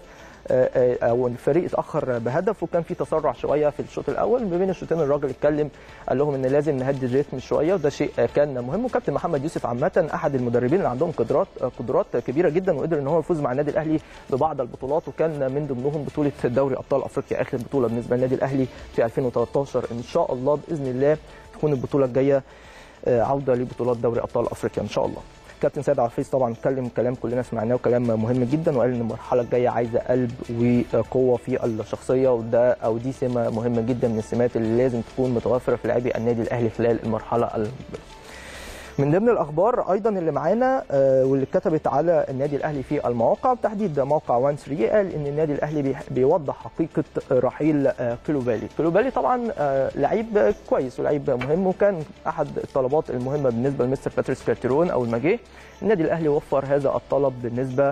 او الفريق اتاخر بهدف وكان في تسرع شويه في الشوط الاول ما بين الشوطين الراجل اتكلم قال لهم ان لازم نهدي الريتم شويه وده شيء كان مهم وكابتن محمد يوسف عامه احد المدربين اللي عندهم قدرات قدرات كبيره جدا وقدر ان هو يفوز مع النادي الاهلي ببعض البطولات وكان من ضمنهم بطوله دوري ابطال افريقيا اخر بطوله بالنسبه للنادي الاهلي في 2013 ان شاء الله باذن الله تكون البطوله الجايه عوده لبطولات دوري ابطال افريقيا ان شاء الله كابتن سيد عبد الحفيظ طبعا اتكلم كلام كلنا سمعناه وكلام مهم جدا وقال ان المرحله الجايه عايزه قلب وقوه في الشخصيه وده او دي سمه مهمه جدا من السمات اللي لازم تكون متوفره في لاعبي النادي الاهلي خلال المرحله المقبله. من ضمن الاخبار ايضا اللي معانا واللي اتكتبت على النادي الاهلي في المواقع بتحديد موقع 1 3 قال ان النادي الاهلي بيوضح حقيقه رحيل كلوبالي كلوبالي طبعا لعيب كويس ولعيب مهم وكان احد الطلبات المهمه بالنسبه لمستر باتريس كارتيرون اول ما جه النادي الاهلي وفر هذا الطلب بالنسبه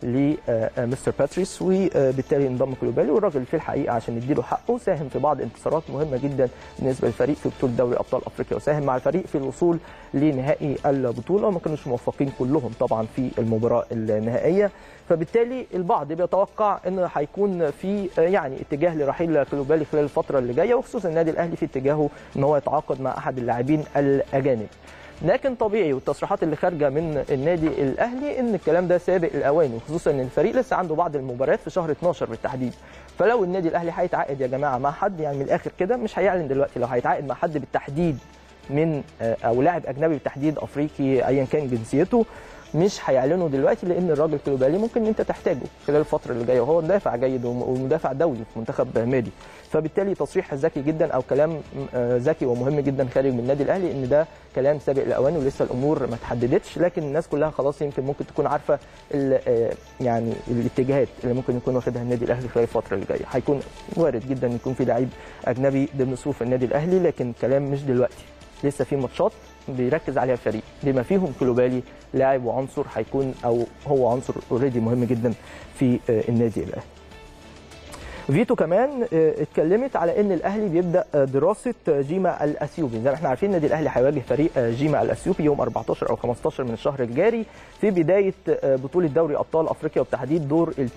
لمستر باتريس وبالتالي انضم كلوبالي والراجل في الحقيقه عشان نديله حقه ساهم في بعض انتصارات مهمه جدا بالنسبه للفريق في بطوله دوري ابطال افريقيا وساهم مع الفريق في الوصول لنهائي البطوله وما كانوش موفقين كلهم طبعا في المباراه النهائيه فبالتالي البعض بيتوقع ان هيكون في يعني اتجاه لرحيل كلوبالي خلال الفتره اللي جايه وخصوصا النادي الاهلي في اتجاهه ان هو يتعاقد مع احد اللاعبين الاجانب لكن طبيعي والتصريحات اللي خارجه من النادي الاهلي ان الكلام ده سابق الاوان وخصوصا ان الفريق لسه عنده بعض المباريات في شهر 12 بالتحديد فلو النادي الاهلي هيتعاقد يا جماعه مع حد يعني من الاخر كده مش هيعلن دلوقتي لو هيتعاقد مع حد بالتحديد من او لاعب اجنبي بالتحديد افريقي ايا كان جنسيته مش هيعلنوا دلوقتي لان الراجل كلوبالي ممكن ان انت تحتاجه خلال الفتره اللي جايه وهو مدافع جيد ومدافع دولي في منتخب مالي فبالتالي تصريح ذكي جدا او كلام ذكي ومهم جدا خارج من النادي الاهلي ان ده كلام سابق الاوان ولسه الامور ما تحددتش لكن الناس كلها خلاص يمكن ممكن تكون عارفه يعني الاتجاهات اللي ممكن يكون واخدها النادي الاهلي خلال الفتره اللي جايه هيكون وارد جدا يكون في لعيب اجنبي ضمن صفوف النادي الاهلي لكن كلام مش دلوقتي لسه في ماتشات بيركز عليها الفريق بما فيهم كلوبالي لاعب وعنصر هيكون او هو عنصر اوريدي مهم جدا في النادي الاهلي فيتو كمان اتكلمت على ان الاهلي بيبدا دراسه جيما الاثيوبي زي ما احنا عارفين النادي الاهلي هيواجه فريق جيما الاثيوبي يوم 14 او 15 من الشهر الجاري في بدايه بطوله دوري ابطال افريقيا وبتحديد دور ال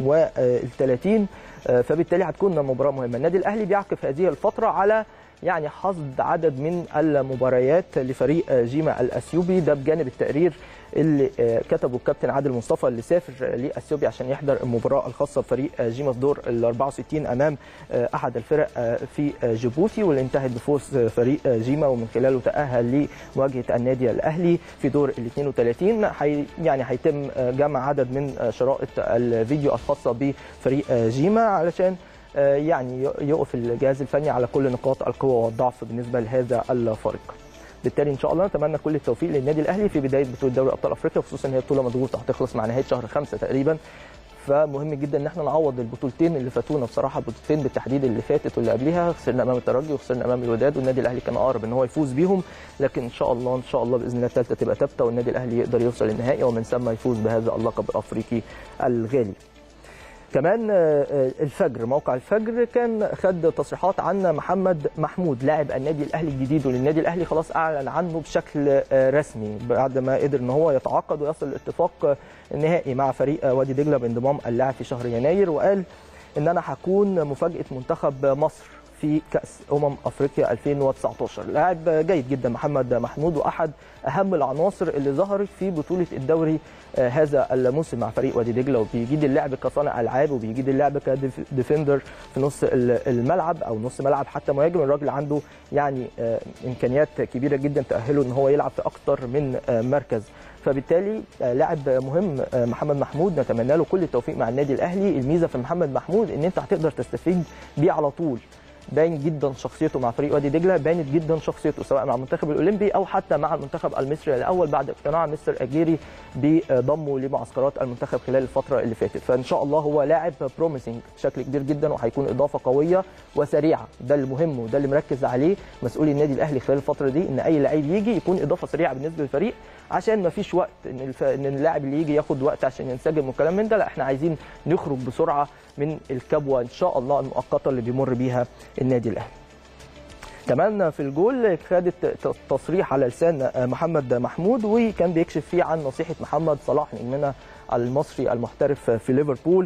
32 فبالتالي هتكون مباراه مهمه النادي الاهلي بيعقب هذه الفتره على يعني حصد عدد من المباريات لفريق جيما الاثيوبي ده بجانب التقرير اللي كتبه الكابتن عادل مصطفى اللي سافر لاثيوبيا عشان يحضر المباراه الخاصه بفريق جيما في دور ال 64 امام احد الفرق في جيبوتي واللي انتهت بفوز فريق جيما ومن خلاله تاهل لمواجهه النادي الاهلي في دور ال 32 حي يعني هيتم جمع عدد من شرائط الفيديو الخاصه بفريق جيما علشان يعني يقف الجهاز الفني على كل نقاط القوه والضعف بالنسبه لهذا الفريق. بالتالي ان شاء الله نتمنى كل التوفيق للنادي الاهلي في بدايه بطوله دوري ابطال افريقيا خصوصا ان هي بطوله مضغوطه هتخلص مع نهايه شهر خمسة تقريبا فمهم جدا ان احنا نعوض البطولتين اللي فاتونا بصراحه البطولتين بالتحديد اللي فاتت واللي قبلها خسرنا امام الترجي وخسرنا امام الوداد والنادي الاهلي كان اقرب ان هو يفوز بيهم لكن ان شاء الله ان شاء الله باذن الله الثالثه تبقى ثابته والنادي الاهلي يقدر يوصل للنهائي ومن ثم يفوز بهذا اللقب الافريقي الغالي. كمان الفجر موقع الفجر كان خد تصريحات عن محمد محمود لاعب النادي الاهلي الجديد والنادي الاهلي خلاص اعلن عنه بشكل رسمي بعد ما قدر ان هو يتعاقد ويصل لاتفاق نهائي مع فريق وادي دجله بانضمام اللاعب في شهر يناير وقال ان انا هكون مفاجاه منتخب مصر في كاس امم افريقيا 2019 لاعب جيد جدا محمد محمود واحد اهم العناصر اللي ظهرت في بطوله الدوري آه، هذا الموسم مع فريق وادي دجله وبيجيد اللعب كصانع العاب وبيجيد اللعب كديفندر في نص ال- الملعب او نص ملعب حتى مهاجم الراجل عنده يعني آه، امكانيات كبيره جدا تاهله ان هو يلعب في اكتر من آه، مركز فبالتالي آه، لاعب مهم آه، محمد محمود نتمنى له كل التوفيق مع النادي الاهلي الميزه في محمد محمود ان انت هتقدر تستفيد بيه على طول باين جدا شخصيته مع فريق وادي دجله بانت جدا شخصيته سواء مع المنتخب الاولمبي او حتى مع المنتخب المصري الاول بعد اقتناع مستر اجيري بضمه لمعسكرات المنتخب خلال الفتره اللي فاتت فان شاء الله هو لاعب بروميسنج بشكل كبير جدا وهيكون اضافه قويه وسريعه ده المهم وده اللي مركز عليه مسؤولي النادي الاهلي خلال الفتره دي ان اي لعيب يجي يكون اضافه سريعه بالنسبه للفريق عشان ما فيش وقت ان الف... ان اللاعب اللي يجي ياخد وقت عشان ينسجم والكلام من ده لا احنا عايزين نخرج بسرعه من الكبوه ان شاء الله المؤقته اللي بيمر بيها النادي الاهلي كمان في الجول خدت تصريح على لسان محمد محمود وكان بيكشف فيه عن نصيحه محمد صلاح نجمنا المصري المحترف في ليفربول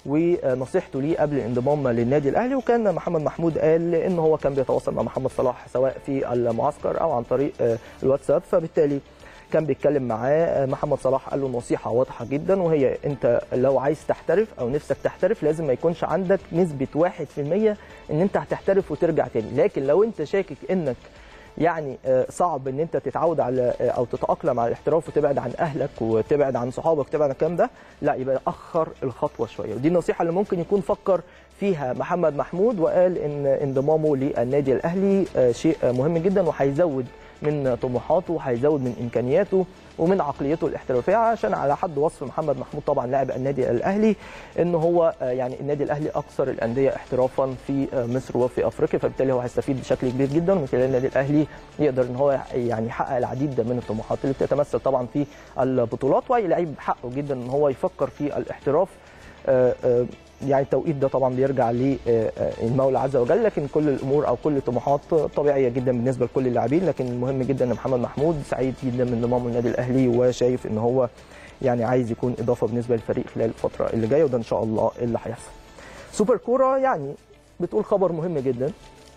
ونصيحته ليه قبل الانضمام للنادي الاهلي وكان محمد محمود قال ان هو كان بيتواصل مع محمد صلاح سواء في المعسكر او عن طريق الواتساب فبالتالي كان بيتكلم معاه محمد صلاح قال له نصيحه واضحه جدا وهي انت لو عايز تحترف او نفسك تحترف لازم ما يكونش عندك نسبه 1% ان انت هتحترف وترجع تاني لكن لو انت شاكك انك يعني آه، صعب ان انت تتعود على آه، او تتاقلم على الاحتراف وتبعد عن اهلك وتبعد عن صحابك وتبعد عن الكلام ده لا يبقى اخر الخطوه شويه ودي النصيحه اللي ممكن يكون فكر فيها محمد محمود وقال ان انضمامه للنادي الاهلي آه، شيء آه، مهم جدا وهيزود من طموحاته وهيزود من امكانياته ومن عقليته الاحترافيه عشان على حد وصف محمد محمود طبعا لاعب النادي الاهلي ان هو آه، يعني النادي الاهلي اكثر الانديه احترافا في آه، مصر وفي افريقيا فبالتالي هو هيستفيد بشكل كبير جدا ومن خلال النادي الاهلي يقدر ان هو يعني يحقق العديد من الطموحات اللي بتتمثل طبعا في البطولات واي لعيب حقه جدا ان هو يفكر في الاحتراف آه، آه، يعني التوقيت ده طبعا بيرجع للمولى عز وجل لكن كل الامور او كل الطموحات طبيعيه جدا بالنسبه لكل اللاعبين لكن المهم جدا ان محمد محمود سعيد جدا من انضمامه للنادي الاهلي وشايف ان هو يعني عايز يكون اضافه بالنسبه للفريق خلال الفتره اللي جايه وده ان شاء الله اللي هيحصل. سوبر كوره يعني بتقول خبر مهم جدا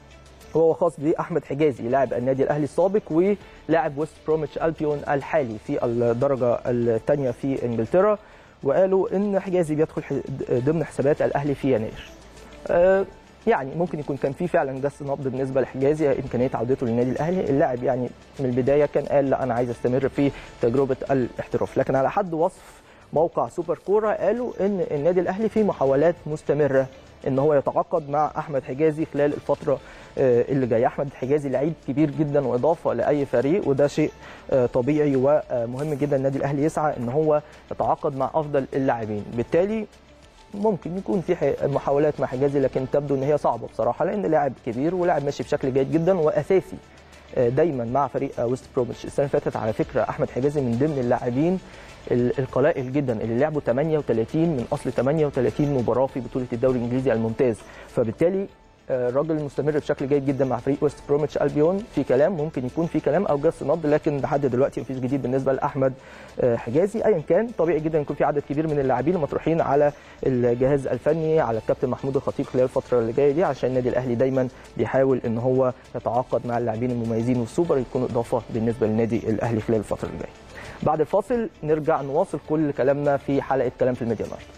وهو خاص باحمد حجازي لاعب النادي الاهلي السابق ولاعب ويست بروميتش البيون الحالي في الدرجه الثانيه في انجلترا وقالوا ان حجازي بيدخل ح- ضمن حسابات الاهلي في يناير. آه، يعني ممكن يكون كان في فعلا دس نبض بالنسبه لحجازي امكانيه عودته للنادي الاهلي، اللاعب يعني من البدايه كان قال لا انا عايز استمر في تجربه الاحتراف، لكن على حد وصف موقع سوبر كوره قالوا ان النادي الاهلي في محاولات مستمره ان هو يتعاقد مع احمد حجازي خلال الفتره آه، اللي جايه، احمد حجازي لعيب كبير جدا واضافه لاي فريق وده شيء آه، طبيعي ومهم جدا النادي الاهلي يسعى ان هو يتعاقد مع افضل اللاعبين، بالتالي ممكن يكون في ح- محاولات مع حجازي لكن تبدو ان هي صعبه بصراحه لان لاعب كبير ولاعب ماشي بشكل جيد جدا واساسي آه، دايما مع فريق آه، ويست بروميتش السنه اللي فاتت على فكره احمد حجازي من ضمن اللاعبين ال- القلائل جدا اللي لعبوا 38 من اصل 38 مباراه في بطوله الدوري الانجليزي الممتاز فبالتالي آه، الراجل مستمر بشكل جيد جدا مع فريق ويست بروميتش البيون في كلام ممكن يكون في كلام او جس نبض لكن لحد دلوقتي مفيش جديد بالنسبه لاحمد آه، حجازي ايا كان طبيعي جدا يكون في عدد كبير من اللاعبين المطروحين على الجهاز الفني على الكابتن محمود الخطيب خلال الفتره اللي جايه دي عشان النادي الاهلي دايما بيحاول ان هو يتعاقد مع اللاعبين المميزين والسوبر يكون اضافه بالنسبه للنادي الاهلي خلال الفتره اللي جايه بعد الفاصل نرجع نواصل كل كلامنا في حلقه كلام في الميديا النهارده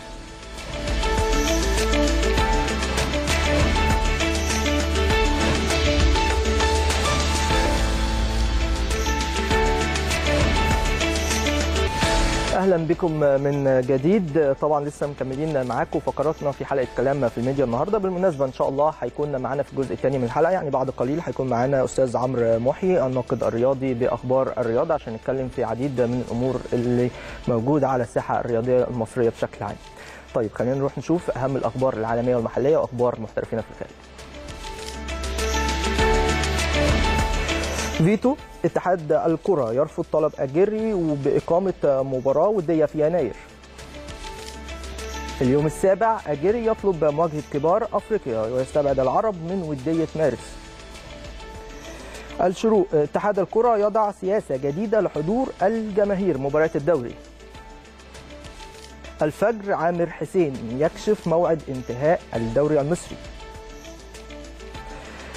اهلا بكم من جديد طبعا لسه مكملين معاكم فقراتنا في حلقه كلام في الميديا النهارده بالمناسبه ان شاء الله هيكون معانا في الجزء الثاني من الحلقه يعني بعد قليل هيكون معانا استاذ عمرو محي الناقد الرياضي باخبار الرياضه عشان نتكلم في عديد من الامور اللي موجوده على الساحه الرياضيه المصريه بشكل عام طيب خلينا نروح نشوف اهم الاخبار العالميه والمحليه واخبار محترفين في الخارج فيتو اتحاد الكرة يرفض طلب أجري وبإقامة مباراة ودية في يناير اليوم السابع أجري يطلب مواجهة كبار أفريقيا ويستبعد العرب من ودية مارس الشروق اتحاد الكرة يضع سياسة جديدة لحضور الجماهير مباراة الدوري الفجر عامر حسين يكشف موعد انتهاء الدوري المصري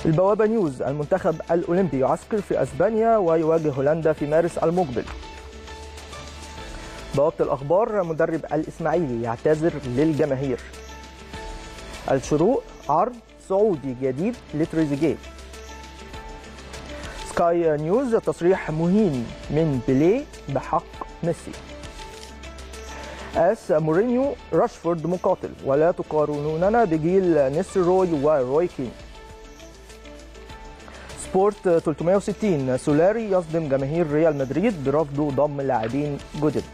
البوابة نيوز المنتخب الأولمبي يعسكر في أسبانيا ويواجه هولندا في مارس المقبل بوابة الأخبار مدرب الإسماعيلي يعتذر للجماهير الشروق عرض سعودي جديد لتريزيجيه سكاي نيوز تصريح مهين من بيليه بحق ميسي اس مورينيو راشفورد مقاتل ولا تقارنوننا بجيل نسر روي وروي كين سبورت 360 سولاري يصدم جماهير ريال مدريد برفضه ضم لاعبين جدد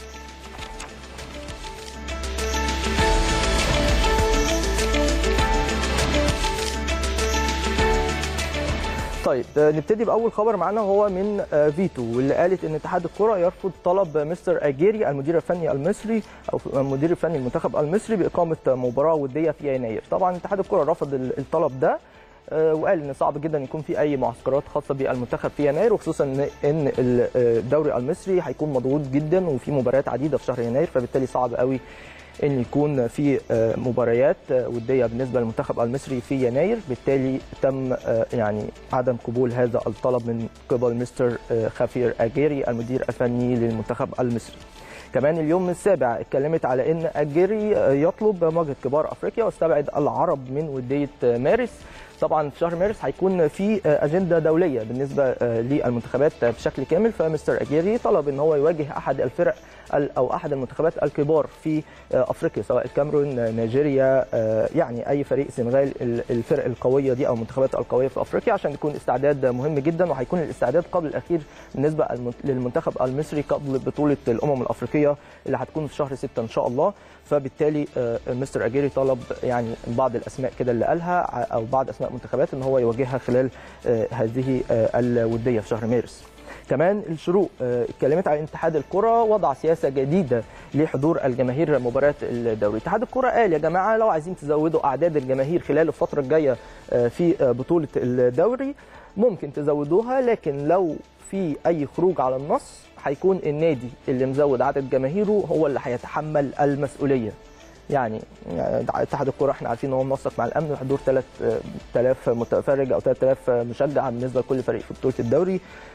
طيب نبتدي باول خبر معانا هو من فيتو واللي قالت ان اتحاد الكره يرفض طلب مستر اجيري المدير الفني المصري او المدير الفني المنتخب المصري باقامه مباراه وديه في يناير طبعا اتحاد الكره رفض الطلب ده وقال ان صعب جدا يكون في اي معسكرات خاصه بالمنتخب في يناير وخصوصا ان الدوري المصري هيكون مضغوط جدا وفي مباريات عديده في شهر يناير فبالتالي صعب قوي ان يكون في مباريات وديه بالنسبه للمنتخب المصري في يناير بالتالي تم يعني عدم قبول هذا الطلب من قبل مستر خافير اجيري المدير الفني للمنتخب المصري كمان اليوم السابع اتكلمت على ان اجيري يطلب مواجهه كبار افريقيا واستبعد العرب من وديه مارس طبعا في شهر مارس هيكون في اجنده دوليه بالنسبه للمنتخبات بشكل كامل فمستر اجيري طلب ان هو يواجه احد الفرق او احد المنتخبات الكبار في افريقيا سواء الكاميرون نيجيريا يعني اي فريق سنغال الفرق القويه دي او المنتخبات القويه في افريقيا عشان يكون استعداد مهم جدا وهيكون الاستعداد قبل الاخير بالنسبه للمنتخب المصري قبل بطوله الامم الافريقيه اللي هتكون في شهر 6 ان شاء الله فبالتالي مستر اجيري طلب يعني بعض الاسماء كده اللي قالها او بعض اسماء منتخبات ان هو يواجهها خلال هذه الوديه في شهر مارس كمان الشروق اتكلمت عن اتحاد الكره وضع سياسه جديده لحضور الجماهير مباريات الدوري اتحاد الكره قال يا جماعه لو عايزين تزودوا اعداد الجماهير خلال الفتره الجايه في بطوله الدوري ممكن تزودوها لكن لو في اي خروج على النص هيكون النادي اللي مزود عدد جماهيره هو اللي هيتحمل المسؤوليه يعني اتحاد الكره احنا عارفين ان هو منسق مع الامن وحضور 3000 متفرج او 3000 مشجع بالنسبه لكل فريق في بطوله الدوري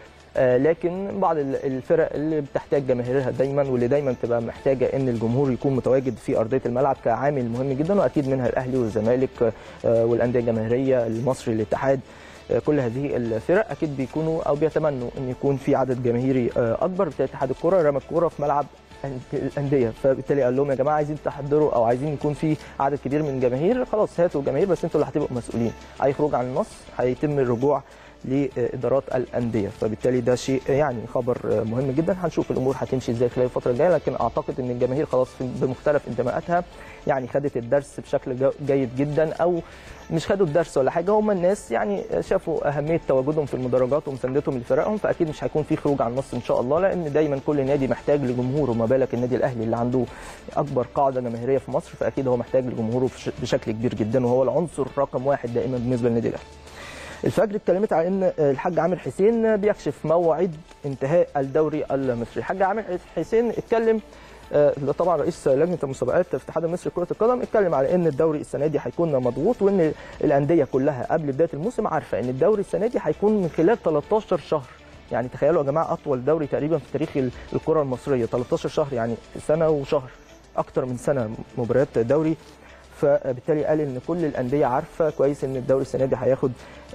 لكن بعض الفرق اللي بتحتاج جماهيرها دايما واللي دايما تبقى محتاجه ان الجمهور يكون متواجد في ارضيه الملعب كعامل مهم جدا واكيد منها الاهلي والزمالك والانديه الجماهيريه المصري الاتحاد كل هذه الفرق اكيد بيكونوا او بيتمنوا ان يكون في عدد جماهيري اكبر بالتالي اتحاد الكره رمى الكوره في ملعب الانديه فبالتالي قال لهم يا جماعه عايزين تحضروا او عايزين يكون في عدد كبير من الجماهير خلاص هاتوا جماهير بس انتوا اللي هتبقوا مسؤولين اي خروج عن النص هيتم الرجوع لادارات الانديه فبالتالي ده شيء يعني خبر مهم جدا هنشوف الامور هتمشي ازاي خلال الفتره الجايه لكن اعتقد ان الجماهير خلاص بمختلف انتماءاتها يعني خدت الدرس بشكل جيد جدا او مش خدوا الدرس ولا حاجه هم الناس يعني شافوا اهميه تواجدهم في المدرجات ومساندتهم لفرقهم فاكيد مش هيكون في خروج عن النص ان شاء الله لان دايما كل نادي محتاج لجمهوره ما بالك النادي الاهلي اللي عنده اكبر قاعده جماهيريه في مصر فاكيد هو محتاج لجمهوره بشكل كبير جدا وهو العنصر رقم واحد دائما بالنسبه للنادي الاهلي الفجر اتكلمت على ان الحاج عامر حسين بيكشف موعد انتهاء الدوري المصري الحاج عامر حسين اتكلم ده طبعا رئيس لجنه المسابقات في الاتحاد المصري لكره القدم اتكلم على ان الدوري السنه دي هيكون مضغوط وان الانديه كلها قبل بدايه الموسم عارفه ان الدوري السنه دي هيكون من خلال 13 شهر يعني تخيلوا يا جماعه اطول دوري تقريبا في تاريخ الكره المصريه 13 شهر يعني سنه وشهر اكتر من سنه مباريات دوري فبالتالي قال ان كل الانديه عارفه كويس ان الدوري السنه دي هياخد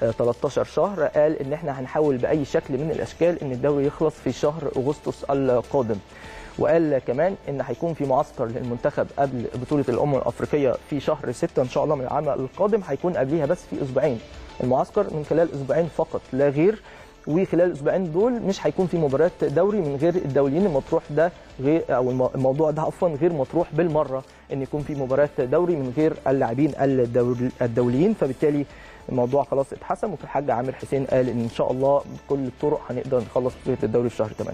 13 شهر قال ان احنا هنحاول باي شكل من الاشكال ان الدوري يخلص في شهر اغسطس القادم وقال كمان ان هيكون في معسكر للمنتخب قبل بطوله الامم الافريقيه في شهر 6 ان شاء الله من العام القادم هيكون قبليها بس في اسبوعين المعسكر من خلال اسبوعين فقط لا غير وخلال الاسبوعين دول مش هيكون في مباريات دوري من غير الدوليين المطروح ده غير او الموضوع ده عفوا غير مطروح بالمره ان يكون في مباريات دوري من غير اللاعبين الدوليين فبالتالي الموضوع خلاص اتحسم وفي الحاج عامر حسين قال ان ان شاء الله بكل الطرق هنقدر نخلص بطوله الدوري في شهر 8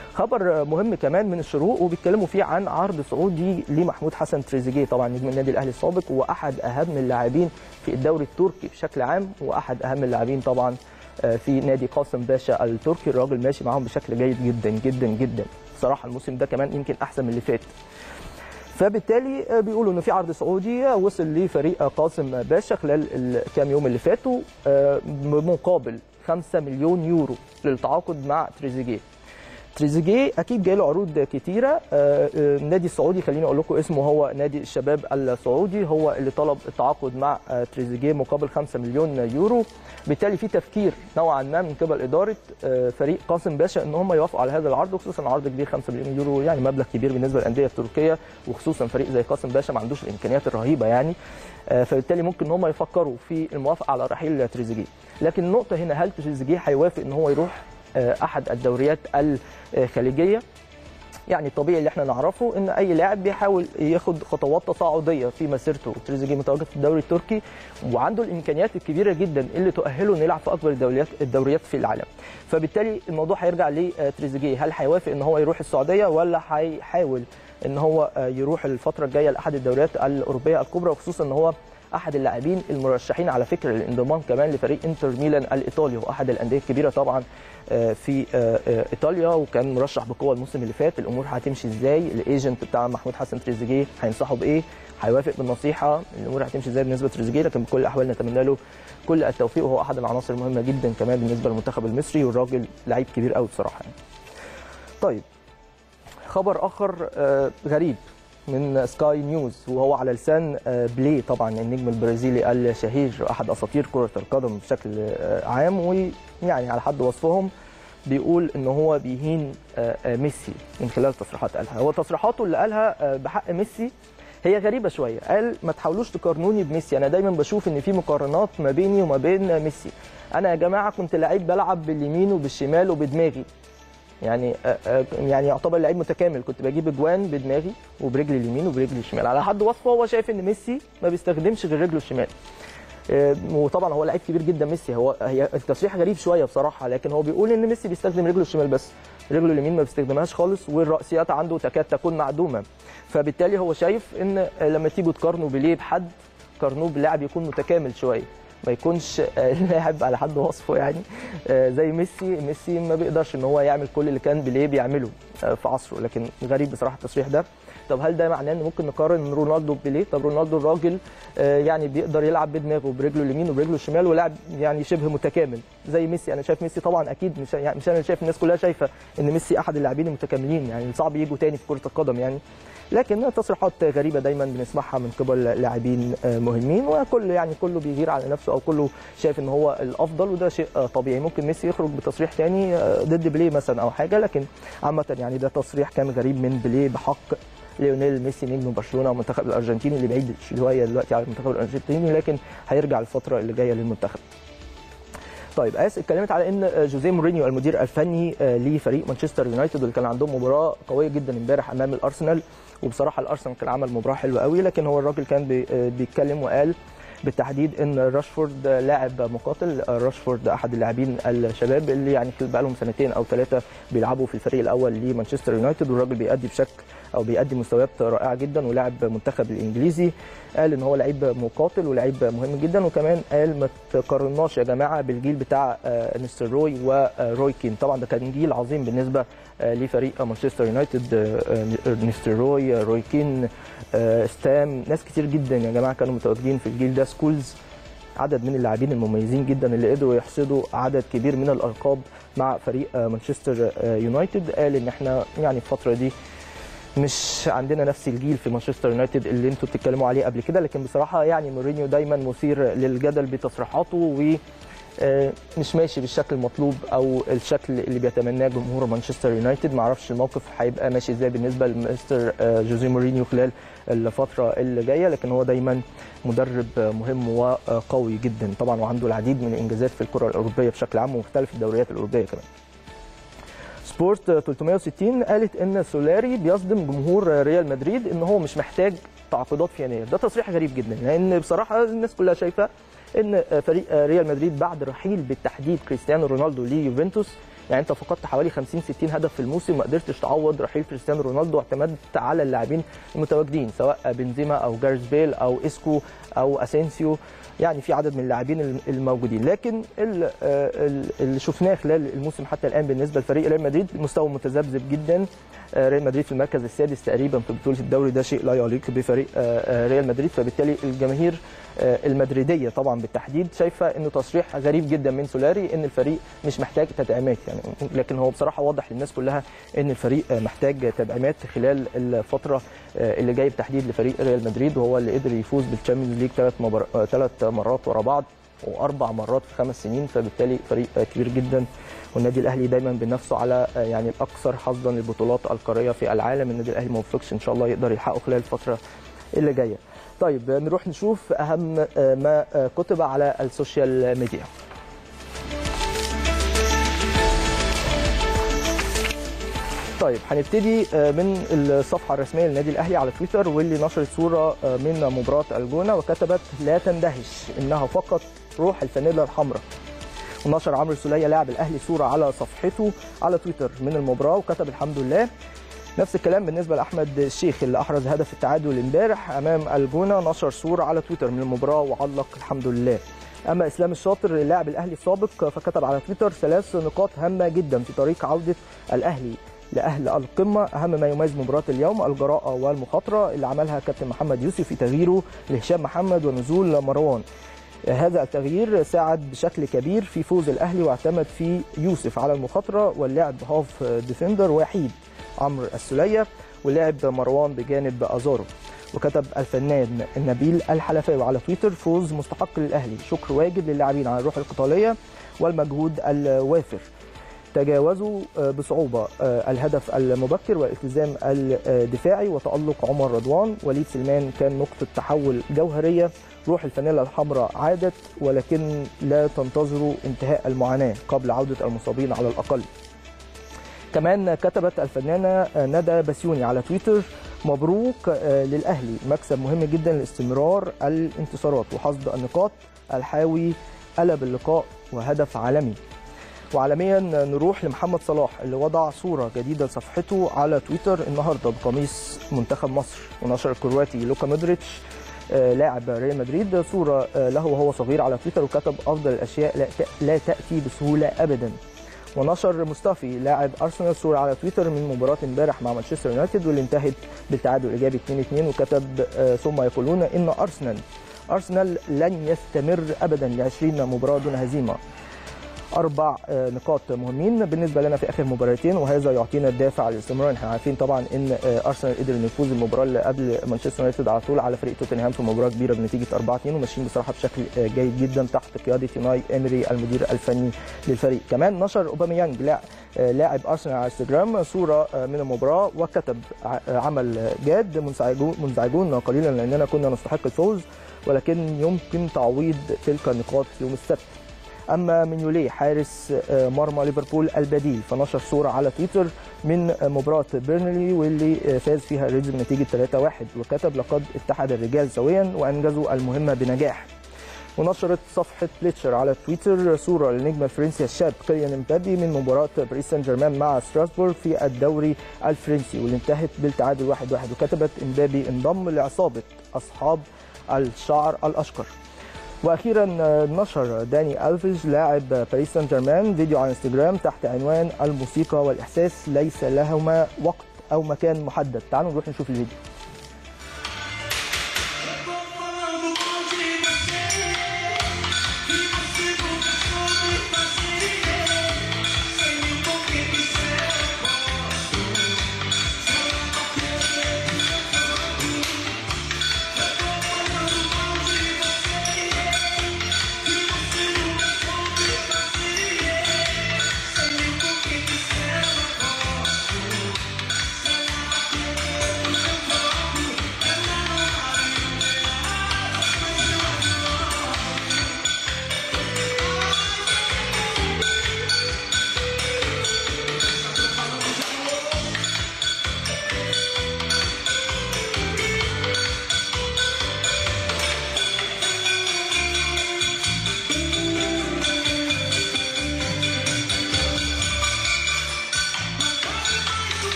خبر مهم كمان من الشروق وبيتكلموا فيه عن عرض سعودي لمحمود حسن تريزيجيه طبعا نجم النادي الاهلي السابق واحد اهم اللاعبين في الدوري التركي بشكل عام واحد اهم اللاعبين طبعا في نادي قاسم باشا التركي الراجل ماشي معاهم بشكل جيد جدا جدا جدا بصراحه الموسم ده كمان يمكن احسن من اللي فات فبالتالي آه، بيقولوا ان في عرض سعودي وصل لفريق قاسم باشا خلال الكام يوم اللي فاتوا آه، بمقابل 5 مليون يورو للتعاقد مع تريزيجيه تريزيجيه اكيد جاي له عروض كتيره آه، آه، النادي السعودي خليني اقول لكم اسمه هو نادي الشباب السعودي هو اللي طلب التعاقد مع آه، تريزيجيه مقابل 5 مليون يورو بالتالي في تفكير نوعا ما من قبل اداره آه، فريق قاسم باشا ان هم يوافقوا على هذا العرض وخصوصا عرض كبير 5 مليون يورو يعني مبلغ كبير بالنسبه للانديه التركيه وخصوصا فريق زي قاسم باشا ما عندوش الامكانيات الرهيبه يعني آه، فبالتالي ممكن ان هم يفكروا في الموافقه على رحيل تريزيجيه لكن النقطه هنا هل تريزيجيه هيوافق ان هو يروح آه، احد الدوريات الخليجيه يعني الطبيعي اللي احنا نعرفه ان اي لاعب بيحاول ياخد خطوات تصاعديه في مسيرته تريزيجيه متواجد في الدوري التركي وعنده الامكانيات الكبيره جدا اللي تؤهله انه يلعب في اكبر الدوريات الدوريات في العالم فبالتالي الموضوع هيرجع لتريزيجيه هل هيوافق ان هو يروح السعوديه ولا هيحاول ان هو آه، يروح الفتره الجايه لاحد الدوريات الاوروبيه الكبرى وخصوصا ان هو احد اللاعبين المرشحين على فكره للانضمام كمان لفريق انتر ميلان الايطالي واحد الانديه الكبيره طبعا آه، في آه، آه، ايطاليا وكان مرشح بقوه الموسم اللي فات الامور هتمشي ازاي الايجنت بتاع محمود حسن تريزيجيه هينصحه بايه هيوافق بالنصيحه الامور هتمشي ازاي بالنسبه لتريزيجيه لكن بكل الاحوال نتمنى له كل التوفيق وهو احد العناصر المهمه جدا كمان بالنسبه للمنتخب المصري والراجل لعيب كبير قوي بصراحه يعني. طيب خبر اخر آه، غريب من سكاي نيوز وهو على لسان آه، بلي طبعا النجم البرازيلي الشهير احد اساطير كره القدم بشكل آه، عام ويعني على حد وصفهم بيقول ان هو بيهين آه، آه، ميسي من خلال تصريحات قالها هو تصريحاته اللي قالها آه، بحق ميسي هي غريبه شويه قال ما تحاولوش تقارنوني بميسي انا دايما بشوف ان في مقارنات ما بيني وما بين ميسي انا يا جماعه كنت لعيب بلعب باليمين وبالشمال وبدماغي يعني آه، آه، يعني يعتبر لعيب متكامل كنت بجيب اجوان بدماغي وبرجلي اليمين وبرجلي الشمال على حد وصفه هو شايف ان ميسي ما بيستخدمش غير رجله الشمال آه، وطبعا هو لعيب كبير جدا ميسي هو هي التصريح غريب شويه بصراحه لكن هو بيقول ان ميسي بيستخدم رجله الشمال بس رجله اليمين ما بيستخدمهاش خالص والرأسيات عنده تكاد تكون معدومه فبالتالي هو شايف ان آه، لما تيجوا تقارنوا بليه بحد قارنوه بلاعب يكون متكامل شويه ما يكونش آه، لاعب على حد وصفه يعني آه، زي ميسي ميسي ما بيقدرش ان هو يعمل كل اللي كان بيليه بيعمله آه، في عصره لكن غريب بصراحه التصريح ده طب هل ده معناه ان ممكن نقارن رونالدو ببيليه طب رونالدو الراجل آه، يعني بيقدر يلعب بدماغه برجله اليمين وبرجله الشمال ولاعب يعني شبه متكامل زي ميسي انا شايف ميسي طبعا اكيد مش يعني مش انا اللي شايف الناس كلها شايفه ان ميسي احد اللاعبين المتكاملين يعني صعب يجوا تاني في كره القدم يعني لكن تصريحات غريبه دايما بنسمعها من قبل لاعبين آه، مهمين وكل يعني كله بيغير على نفسه او كله شايف ان هو الافضل وده شيء آه، طبيعي ممكن ميسي يخرج بتصريح تاني آه، ضد بيليه مثلا او حاجه لكن عامه يعني ده تصريح كان غريب من بيليه بحق ليونيل ميسي نجم برشلونه والمنتخب الارجنتيني اللي بعيد شويه دلوقتي على المنتخب الارجنتيني لكن هيرجع الفتره اللي جايه للمنتخب طيب اس اتكلمت على ان جوزيه مورينيو المدير الفني آه، لفريق مانشستر يونايتد واللي كان عندهم مباراه قويه جدا امبارح امام الارسنال وبصراحه الارسنال كان عمل مباراه حلوه قوي لكن هو الراجل كان بي- آه، بيتكلم وقال بالتحديد ان راشفورد لاعب مقاتل راشفورد احد اللاعبين الشباب اللي يعني بقى لهم سنتين او ثلاثه بيلعبوا في الفريق الاول لمانشستر يونايتد والراجل بيأدي بشكل او بيأدي مستويات رائعه جدا ولاعب منتخب الانجليزي قال ان هو لعيب مقاتل ولعيب مهم جدا وكمان قال ما تقارناش يا جماعه بالجيل بتاع آه، نستروي وروي كين طبعا ده كان جيل عظيم بالنسبه آه، لفريق مانشستر يونايتد آه، آه، نستروي روي كين آه، ستام ناس كتير جدا يا جماعه كانوا متواجدين في الجيل ده سكولز عدد من اللاعبين المميزين جدا اللي قدروا يحصدوا عدد كبير من الالقاب مع فريق آه، مانشستر آه، يونايتد قال ان احنا يعني الفتره دي مش عندنا نفس الجيل في مانشستر يونايتد اللي انتوا بتتكلموا عليه قبل كده لكن بصراحه يعني مورينيو دايما مثير للجدل بتصريحاته و آه، مش ماشي بالشكل المطلوب او الشكل اللي بيتمناه جمهور مانشستر يونايتد ما اعرفش الموقف هيبقى ماشي ازاي بالنسبه لمستر آه، جوزيه مورينيو خلال الفتره اللي جايه لكن هو دايما مدرب آه، مهم وقوي جدا طبعا وعنده العديد من الانجازات في الكره الاوروبيه بشكل عام ومختلف الدوريات الاوروبيه كمان سبورت 360 قالت ان سولاري بيصدم جمهور ريال مدريد ان هو مش محتاج تعاقدات في يناير ده تصريح غريب جدا لان بصراحه الناس كلها شايفه ان فريق ريال مدريد بعد رحيل بالتحديد كريستيانو رونالدو ليوفنتوس يعني انت فقدت حوالي 50 60 هدف في الموسم ما قدرتش تعوض رحيل كريستيانو رونالدو واعتمدت على اللاعبين المتواجدين سواء بنزيما او جارز بيل او اسكو او اسينسيو يعني في عدد من اللاعبين الموجودين لكن ال- آه، ال- اللي شفناه خلال الموسم حتى الان بالنسبه لفريق ريال مدريد مستوى متذبذب جدا آه، ريال مدريد في المركز السادس تقريبا في بطوله الدوري ده شيء لا يليق بفريق آه، آه، ريال مدريد فبالتالي الجماهير آه، المدريديه طبعا بالتحديد شايفه انه تصريح غريب جدا من سولاري ان الفريق مش محتاج تدعيمات يعني لكن هو بصراحه واضح للناس كلها ان الفريق آه، محتاج تدعيمات خلال الفتره آه، اللي جايه بالتحديد لفريق ريال مدريد وهو اللي قدر يفوز بالتشامبيونز ليج ثلاث مبار... ثلاث مرات ورا بعض واربع مرات في خمس سنين فبالتالي فريق آه، كبير جدا والنادي الاهلي دايما بنفسه على آه، يعني الاكثر حظا للبطولات القاريه في العالم النادي الاهلي ما وفقش ان شاء الله يقدر يحققه خلال الفتره اللي جايه طيب آه، نروح نشوف اهم آه، ما آه، كتب على السوشيال ميديا طيب هنبتدي آه، من الصفحه الرسميه للنادي الاهلي على تويتر واللي نشرت صوره آه، من مباراه الجونه وكتبت لا تندهش انها فقط روح الفانيلا الحمراء ونشر عمرو السوليه لاعب الاهلي صوره على صفحته على تويتر من المباراه وكتب الحمد لله نفس الكلام بالنسبه لاحمد الشيخ اللي احرز هدف التعادل امبارح امام الجونه نشر صوره على تويتر من المباراه وعلق الحمد لله اما اسلام الشاطر اللاعب الاهلي السابق فكتب على تويتر ثلاث نقاط هامه جدا في طريق عوده الاهلي لاهل القمه اهم ما يميز مباراه اليوم الجراءه والمخاطره اللي عملها كابتن محمد يوسف في تغييره لهشام محمد ونزول مروان هذا التغيير ساعد بشكل كبير في فوز الاهلي واعتمد في يوسف على المخاطره واللعب هاف ديفندر وحيد عمرو السليه ولعب مروان بجانب ازارو وكتب الفنان نبيل الحلفاوي على تويتر فوز مستحق للاهلي شكر واجب للاعبين على الروح القتاليه والمجهود الوافر تجاوزوا بصعوبة الهدف المبكر والالتزام الدفاعي وتألق عمر رضوان وليد سلمان كان نقطة تحول جوهرية روح الفانيلا الحمراء عادت ولكن لا تنتظروا انتهاء المعاناة قبل عودة المصابين على الأقل كمان كتبت الفنانة ندى بسيوني على تويتر مبروك للأهلي مكسب مهم جدا لاستمرار الانتصارات وحصد النقاط الحاوي قلب اللقاء وهدف عالمي وعالميا نروح لمحمد صلاح اللي وضع صورة جديدة لصفحته على تويتر النهاردة بقميص منتخب مصر ونشر الكرواتي لوكا مودريتش لاعب ريال مدريد صورة له وهو صغير على تويتر وكتب أفضل الأشياء لا تأتي بسهولة أبدا ونشر مصطفي لاعب ارسنال صوره على تويتر من مباراه امبارح مع مانشستر يونايتد واللي انتهت بالتعادل الايجابي 2-2 وكتب ثم يقولون ان ارسنال ارسنال لن يستمر ابدا ل 20 مباراه دون هزيمه اربع نقاط مهمين بالنسبه لنا في اخر مباراتين وهذا يعطينا الدافع للاستمرار احنا عارفين طبعا ان ارسنال قدر انه يفوز المباراه اللي قبل مانشستر يونايتد على طول على فريق توتنهام في مباراه كبيره بنتيجه 4 2 وماشيين بصراحه بشكل جيد جدا تحت قياده يوناي امري المدير الفني للفريق كمان نشر اوباميانج لاعب ارسنال على انستجرام صوره من المباراه وكتب عمل جاد منزعجون منزعجون قليلا لاننا كنا نستحق الفوز ولكن يمكن تعويض تلك النقاط يوم السبت اما مينيولي حارس مرمى ليفربول البديل فنشر صوره على تويتر من مباراه بيرنلي واللي فاز فيها الريدز بنتيجه 3-1 وكتب لقد اتحد الرجال سويا وانجزوا المهمه بنجاح ونشرت صفحة بليتشر على تويتر صورة للنجم الفرنسي الشاب كيليان امبابي من مباراة باريس سان جيرمان مع ستراسبورغ في الدوري الفرنسي واللي انتهت بالتعادل 1-1 واحد واحد وكتبت امبابي انضم لعصابة أصحاب الشعر الأشقر واخيرا نشر داني الفيج لاعب باريس سان جيرمان فيديو على انستجرام تحت عنوان الموسيقى والاحساس ليس لهما وقت او مكان محدد تعالوا نروح نشوف الفيديو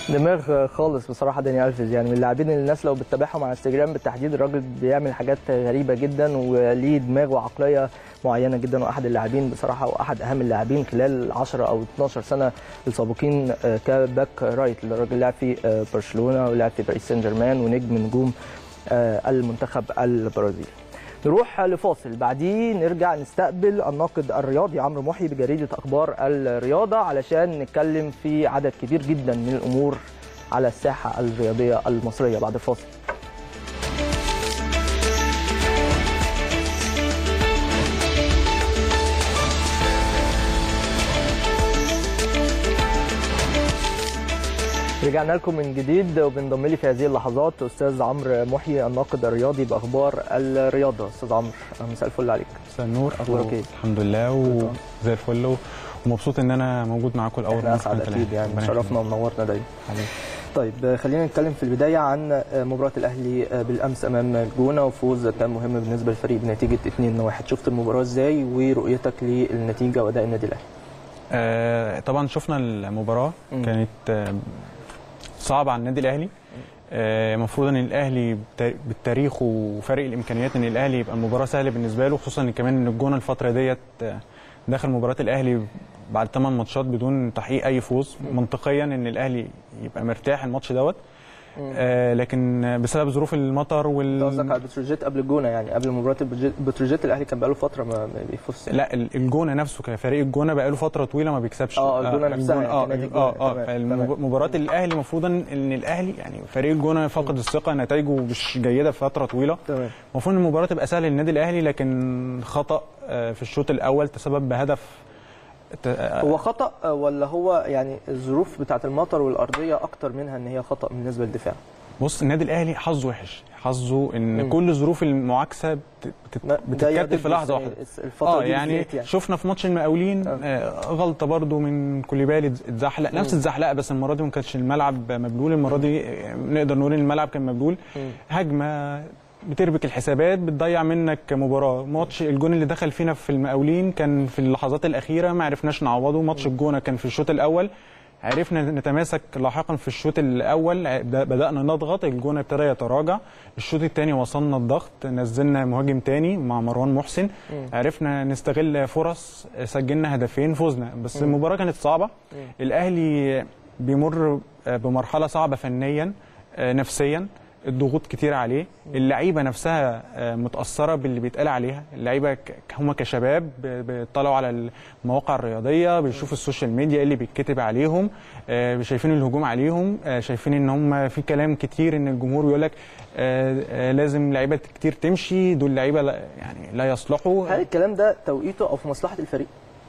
دماغ خالص بصراحه داني الفيز يعني من اللاعبين اللي الناس لو بتتابعهم على انستجرام بالتحديد الراجل بيعمل حاجات غريبه جدا وليه دماغ وعقليه معينه جدا واحد اللاعبين بصراحه واحد اهم اللاعبين خلال 10 او 12 سنه السابقين آه، كباك رايت الراجل لعب في آه، برشلونه ولعب في باريس سان جيرمان ونجم نجوم آه، المنتخب البرازيلي نروح لفاصل بعديه نرجع نستقبل الناقد الرياضي عمرو محي بجريده اخبار الرياضه علشان نتكلم في عدد كبير جدا من الامور على الساحه الرياضيه المصريه بعد الفاصل رجعنا لكم من جديد وبنضم لي في هذه اللحظات استاذ عمرو محيي الناقد الرياضي باخبار الرياضه استاذ عمرو مساء الفل عليك مساء النور أخبارك إيه؟ الحمد لله وزي الفل و- ومبسوط ان انا موجود معاكم الاول احنا اسعد اكيد يعني شرفنا ومنورنا دايما طيب خلينا نتكلم في البدايه عن مباراه الاهلي بالامس امام الجونه وفوز كان مهم بالنسبه للفريق بنتيجه 2-1 شفت المباراه ازاي ورؤيتك للنتيجه واداء النادي الاهلي آه طبعا شفنا المباراه مم. كانت آه، صعبه على النادي الاهلي المفروض ان الاهلي بتا- بالتاريخ وفرق الامكانيات ان الاهلي يبقى المباراه سهله بالنسبه له خصوصا ان كمان ان الجونه الفتره ديت آه، داخل مباراه الاهلي بعد 8 ماتشات بدون تحقيق اي فوز منطقيا ان الاهلي يبقى مرتاح الماتش دوت آه لكن بسبب ظروف المطر انت وال قصدك على بتروجيت قبل الجونه يعني قبل مباراه البتروجيت- بتروجيت الاهلي كان بقاله فتره ما ما بيفوزش لا ال- الجونه نفسه كفريق الجونه بقاله فتره طويله ما بيكسبش اه، الجونة نفسها الجونة- يعني اه نادي الجونة. اه اه تمام، فمباراه الاهلي المفروض ان إن الاهلي يعني فريق الجونه فقد الثقه نتائجه مش جيده في فتره طويله تمام المفروض ان المباراه تبقى سهله للنادي الاهلي لكن خطا آه، في الشوط الاول تسبب بهدف ت- آه، هو خطا آه، ولا هو يعني الظروف بتاعه المطر والارضيه اكتر منها ان هي خطا بالنسبه للدفاع بص النادي الاهلي حظه وحش حظه ان مم. كل ظروف المعاكسه بت- بت- ما- ده بتتكتل يعجبني في لحظه السنة- واحده الفتره اه دي يعني, بالذات يعني شفنا في ماتش المقاولين آه. آه غلطه برضو من كوليبالي اتزحلق نفس الزحلقه بس المره دي ما كانش الملعب مبلول المره دي آه، نقدر نقول ان الملعب كان مبلول مم. هجمه بتربك الحسابات بتضيع منك مباراه ماتش الجون اللي دخل فينا في المقاولين كان في اللحظات الاخيره ما عرفناش نعوضه ماتش الجونه كان في الشوط الاول عرفنا نتماسك لاحقا في الشوط الاول ع- بد- بدانا نضغط الجونه ابتدى يتراجع الشوط الثاني وصلنا الضغط نزلنا مهاجم تاني مع مروان محسن مم. عرفنا نستغل فرص سجلنا هدفين فوزنا بس المباراه كانت صعبه الاهلي بيمر بمرحله صعبه فنيا آه، نفسيا الضغوط كتير عليه اللعيبه نفسها آه، متاثره باللي بيتقال عليها اللعيبه ك- هم كشباب ب- بيطلعوا على المواقع الرياضيه بيشوفوا السوشيال ميديا إيه اللي بيتكتب عليهم آه، شايفين الهجوم عليهم آه، شايفين ان هم في كلام كتير ان الجمهور يقول لك آه، آه، لازم لعيبه كتير تمشي دول لعيبه لا- يعني لا يصلحوا هل الكلام ده توقيته او في مصلحه الفريق؟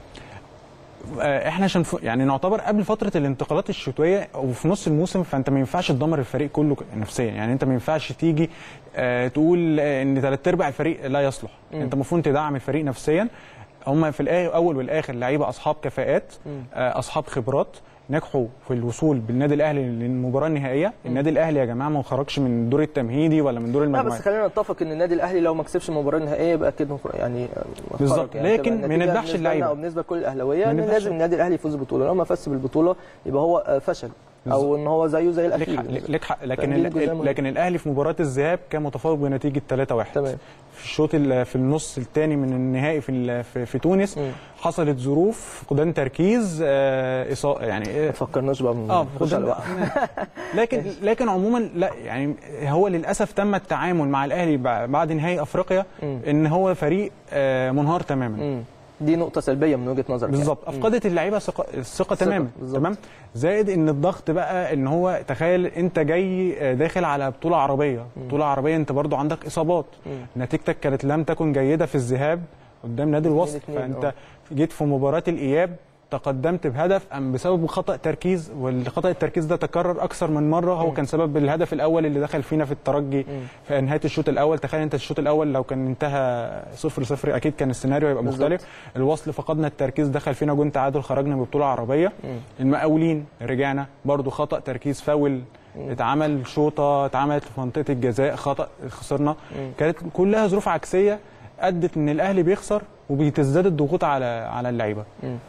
آه، احنا عشان ف- يعني نعتبر قبل فتره الانتقالات الشتويه وفي نص الموسم فانت ما ينفعش تدمر الفريق كله نفسيا يعني انت ما ينفعش تيجي آه، تقول آه، ان ثلاث ارباع الفريق لا يصلح مم. انت المفروض تدعم الفريق نفسيا هم في الاول والاخر لعيبه اصحاب كفاءات مم. آه، اصحاب خبرات نجحوا في الوصول بالنادي الاهلي للمباراه النهائيه النادي الاهلي يا جماعه ما خرجش من الدور التمهيدي ولا من دور لا المجموعات بس خلينا نتفق ان النادي الاهلي لو ما كسبش المباراه النهائيه يبقى اكيد مخرج- يعني خرج بالظبط. يعني لكن تبقى ما النتيجة نذبحش بالنسبة لنا اللعيبة. او بالنسبه لكل الاهلاويه ما ان نذبحش. لازم النادي الاهلي يفوز بالبطوله لو ما فازش بالبطوله يبقى هو آه، فشل او ان هو زيه زي لك الاخير حق لك حق لكن فدي الجزئية ال- المهمة. لكن الاهلي في مباراه الذهاب كان متفوق بنتيجه 3-1 تمام في الشوط ال- في النص الثاني من النهائي في ال- في, في تونس مم. حصلت ظروف فقدان تركيز آه إصا- يعني ما آه، تفكرناش بقى اه نخش على فقدان بقى. لكن لكن عموما لا يعني هو للاسف تم التعامل مع الاهلي بع- بعد نهائي افريقيا مم. ان هو فريق آه منهار تماما مم. دي نقطه سلبيه من وجهه نظرك بالظبط يعني. افقدت اللعيبه ثقه الثقه الثقة، تماما بالظبط. تمام زائد ان الضغط بقى ان هو تخيل انت جاي آه، داخل على بطوله عربيه بطوله عربيه انت برضو عندك اصابات مم. نتيجتك كانت لم تكن جيده في الذهاب قدام نادي الوصل اتنين، فانت آه. جيت في مباراه الاياب تقدمت بهدف ام بسبب خطا تركيز والخطا التركيز ده تكرر اكثر من مره هو كان سبب الهدف الاول اللي دخل فينا في الترجي في نهايه الشوط الاول تخيل انت الشوط الاول لو كان انتهى 0 0 اكيد كان السيناريو هيبقى بالظبط. مختلف الوصل فقدنا التركيز دخل فينا جون تعادل خرجنا ببطوله عربيه المقاولين رجعنا برضو خطا تركيز فاول اتعمل شوطه اتعملت في منطقه الجزاء خطا خسرنا كانت كلها ظروف عكسيه ادت ان الاهلي بيخسر وبتزداد الضغوط على على اللعيبه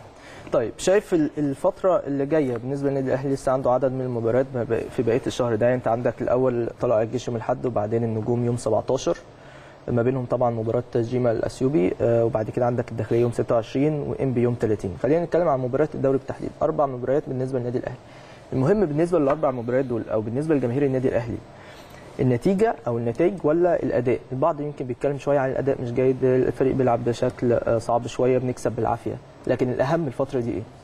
طيب شايف ال- الفترة اللي جاية بالنسبة للنادي الأهلي لسه عنده عدد من المباريات ما بق- في بقية الشهر ده أنت عندك الأول طلائع الجيش يوم الأحد وبعدين النجوم يوم 17 ما بينهم طبعا مباراة جيما الأثيوبي آه، وبعد كده عندك الداخلية يوم 26 وإنبي يوم 30 خلينا نتكلم عن مباريات الدوري بالتحديد أربع مباريات بالنسبة للنادي الأهلي المهم بالنسبة للأربع مباريات دول أو بالنسبة لجماهير النادي الأهلي النتيجة أو النتائج ولا الأداء البعض يمكن بيتكلم شوية عن الأداء مش جيد الفريق بيلعب بشكل آه، صعب شوية بنكسب بالعافية لكن الأهم الفترة دي إيه؟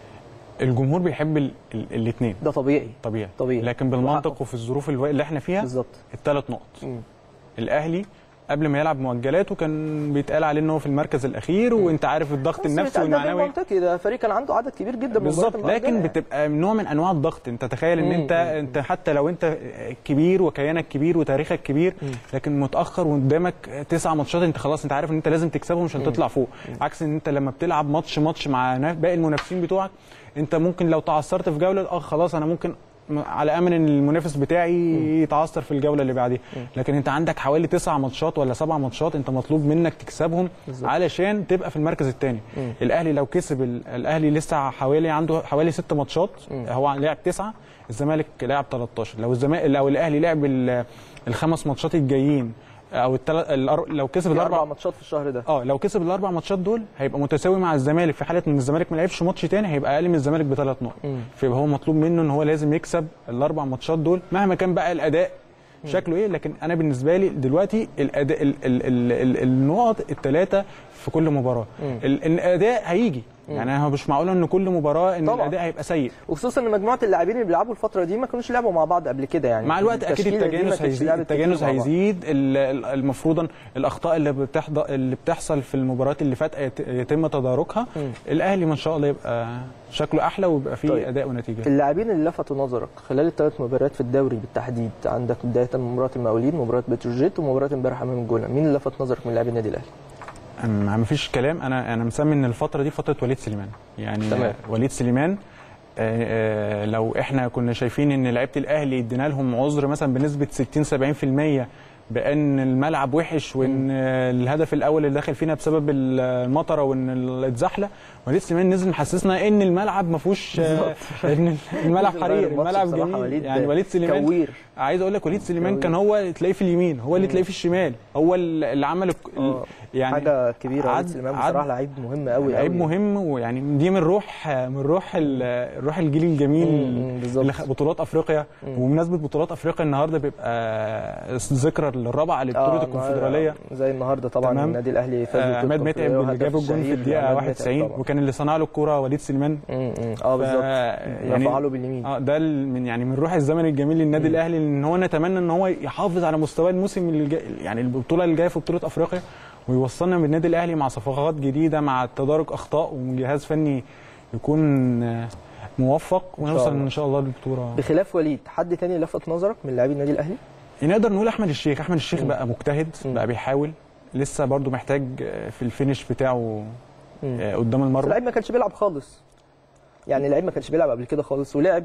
الجمهور بيحب الاثنين ده طبيعي طبيعي طبيعي. لكن بالمنطق وحقه. وفي الظروف الو- اللي احنا فيها بالظبط الثلاث نقط مم. الاهلي قبل ما يلعب مؤجلاته كان بيتقال عليه ان هو في المركز الاخير وانت عارف الضغط بس النفسي بيتقال ده غير والمعنوي منطقي ده فريق كان عنده عدد كبير جدا من بالظبط المباريات لكن المؤجلة بتبقى نوع من انواع الضغط انت تخيل ان مم. انت انت حتى لو انت كبير وكيانك كبير وتاريخك كبير لكن متاخر وقدامك تسع ماتشات انت خلاص انت عارف ان انت لازم تكسبهم عشان تطلع فوق عكس ان انت لما بتلعب ماتش ماتش مع نا- باقي المنافسين بتوعك انت ممكن لو تعثرت في جوله اه خلاص انا ممكن م- على امل ان المنافس بتاعي يتعثر في الجوله اللي بعديها لكن انت عندك حوالي تسع ماتشات ولا سبع ماتشات انت مطلوب منك تكسبهم بالظبط. علشان تبقى في المركز الثاني مم. الاهلي لو كسب ال- الاهلي لسه حوالي عنده حوالي ست ماتشات مم. هو لعب تسعه الزمالك لعب 13 لو الزمالك لو الاهلي لعب ال- الخمس ماتشات الجايين او التل... الأر... لو كسب في الاربع اربع ماتشات في الشهر ده اه لو كسب الاربع ماتشات دول هيبقى متساوي مع الزمالك في حاله ان الزمالك ما لعبش ماتش تاني هيبقى اقل من الزمالك بثلاث نقط مم. فيبقى هو مطلوب منه ان هو لازم يكسب الاربع ماتشات دول مهما كان بقى الاداء شكله ايه لكن انا بالنسبه لي دلوقتي الاداء ال ال ال ال النقط الثلاثه في كل مباراه مم. ال- الاداء هيجي يعني هو مش معقول ان كل مباراه ان طبعا. الاداء هيبقى سيء وخصوصا ان مجموعه اللاعبين اللي بيلعبوا الفتره دي ما كانوش لعبوا مع بعض قبل كده يعني مع الوقت اكيد التشكيلة دي ما التجانس كانتش هيزيد لعبت كتير التجانس مع بعض. هيزيد ال- ال- المفروض الاخطاء اللي بتحض... اللي بتحصل في المباريات اللي فاتت يت- يتم تداركها مم. الاهلي ما شاء الله يبقى شكله احلى ويبقى فيه طيب. اداء ونتيجه اللاعبين اللي لفتوا نظرك خلال الثلاث مباريات في الدوري بالتحديد عندك بدايه من مباراه المقاولين مباراه بتروجيت ومباراه امبارح امام الجونه مين اللي لفت نظرك من لاعبين النادي الاهلي ما ما فيش كلام انا انا مسمي ان الفتره دي فتره وليد سليمان يعني تمام. آه، وليد سليمان آه، آه، لو احنا كنا شايفين ان لعيبه الاهلي ادينا لهم عذر مثلا بنسبه 60 70% بان الملعب وحش وان آه، الهدف الاول اللي داخل فينا بسبب المطره وان ال- اتزحلق وليد سليمان نزل محسسنا ان الملعب ما فيهوش آه، ان الملعب نزل غير حرير الماتش الملعب بصراحة، جميل وليد يعني وليد سليمان كوير عايز اقول لك وليد سليمان كويس. كان هو تلاقيه في اليمين هو اللي تلاقيه في الشمال هو اللي عمل الك- آه. يعني حاجه كبيره وليد عد- سليمان عد- بصراحه لعيب مهم قوي لعيب قوي. مهم ويعني دي من روح من روح ال- الروح الجيل مم، الجميل مم، بالظبط. اللي خ- بطولات افريقيا وبمناسبه بطولات افريقيا النهارده بيبقى ذكرى الرابعه لبطوله آه، الكونفدراليه زي النهارده طبعا تمام. النادي الاهلي فاز آه، ببطولة عماد متعب الكونفدرالية اللي وهدف جاب الجون في الشهير الدقيقه عماد متعب 91 طبعاً. وكان اللي صنع له الكوره وليد سليمان مم، مم. اه ف- بالظبط يعني- رفعها له باليمين اه ده ال- من يعني من روح الزمن الجميل للنادي الاهلي ان هو نتمنى ان هو يحافظ على مستوى الموسم اللي جاي يعني البطوله اللي جايه في بطوله افريقيا ويوصلنا بالنادي الاهلي مع صفقات جديده مع تدارك اخطاء وجهاز فني يكون آه، موفق ونوصل الله. ان شاء الله للبطوله بخلاف وليد حد تاني لفت نظرك من لاعبي النادي الاهلي نقدر نقول احمد الشيخ احمد الشيخ مم. بقى مجتهد مم. بقى بيحاول لسه برضو محتاج آه، في الفينش بتاعه مم. آه، قدام بس المرمى اللعيب ما كانش بيلعب خالص يعني اللعيب ما كانش بيلعب قبل كده خالص ولعب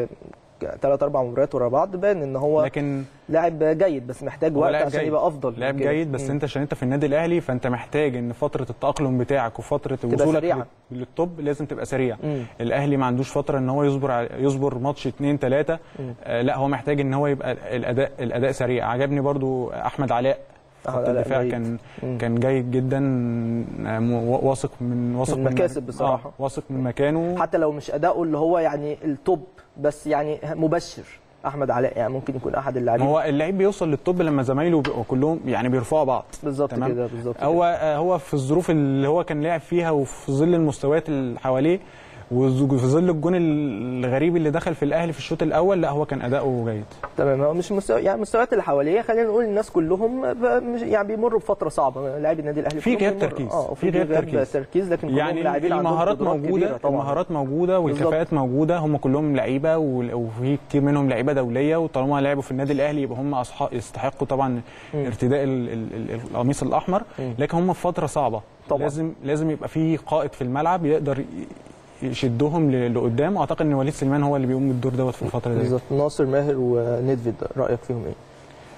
ثلاث اربع مباريات ورا بعض بان ان هو لكن لاعب جيد بس محتاج هو وقت لاعب عشان جيد. يبقى افضل لاعب من كده. جيد بس مم. انت عشان انت في النادي الاهلي فانت محتاج ان فتره التاقلم بتاعك وفتره وصولك سريعة. لل- للتوب لازم تبقى سريع مم. الاهلي ما عندوش فتره ان هو يصبر على- يصبر ماتش اتنين تلاته مم. آه لا هو محتاج ان هو يبقى الاداء الاداء سريع عجبني برضو احمد علاء في أحمد خط علاء الدفاع جيد. كان مم. كان جيد جدا آه، م- واثق من واثق من مكاسب بصراحة. آه واثق من مكانه حتى لو مش اداؤه اللي هو يعني التوب بس يعني مبشر احمد علاء يعني ممكن يكون احد ما اللاعبين هو اللعيب بيوصل للتوب لما زمايله بيبقوا كلهم يعني بيرفعوا بعض بالظبط تمام. كده بالظبط كده. هو آه، هو في الظروف اللي هو كان لاعب فيها وفي ظل المستويات اللي حواليه وفي ظل الجون الغريب اللي دخل في الاهلي في الشوط الاول لا هو كان اداؤه جيد تمام هو مش مستوى يعني المستويات اللي حواليه خلينا نقول الناس كلهم ب- مش- يعني بيمروا بفتره صعبه لاعبي النادي الاهلي في كلهم غياب بيمروا- تركيز. اه في غياب تركيز. تركيز لكن كلهم يعني لاعبين عندهم المهارات قدرات كبيرة موجوده طبعا المهارات موجوده والكفاءات موجوده هم كلهم لعيبه وال- وفي كتير منهم لعيبه دوليه وطالما لعبوا في النادي الاهلي يبقى هم أصحاب يستحقوا طبعا مم. ارتداء ال- ال- ال- القميص الاحمر مم. لكن هم في فتره صعبه طبعا. لازم لازم يبقى في قائد في الملعب يقدر ي- يشدهم ل- لقدام واعتقد ان وليد سليمان هو اللي بيقوم بالدور دوت في الفتره دي بالظبط ناصر ماهر وندفيد رايك فيهم ايه؟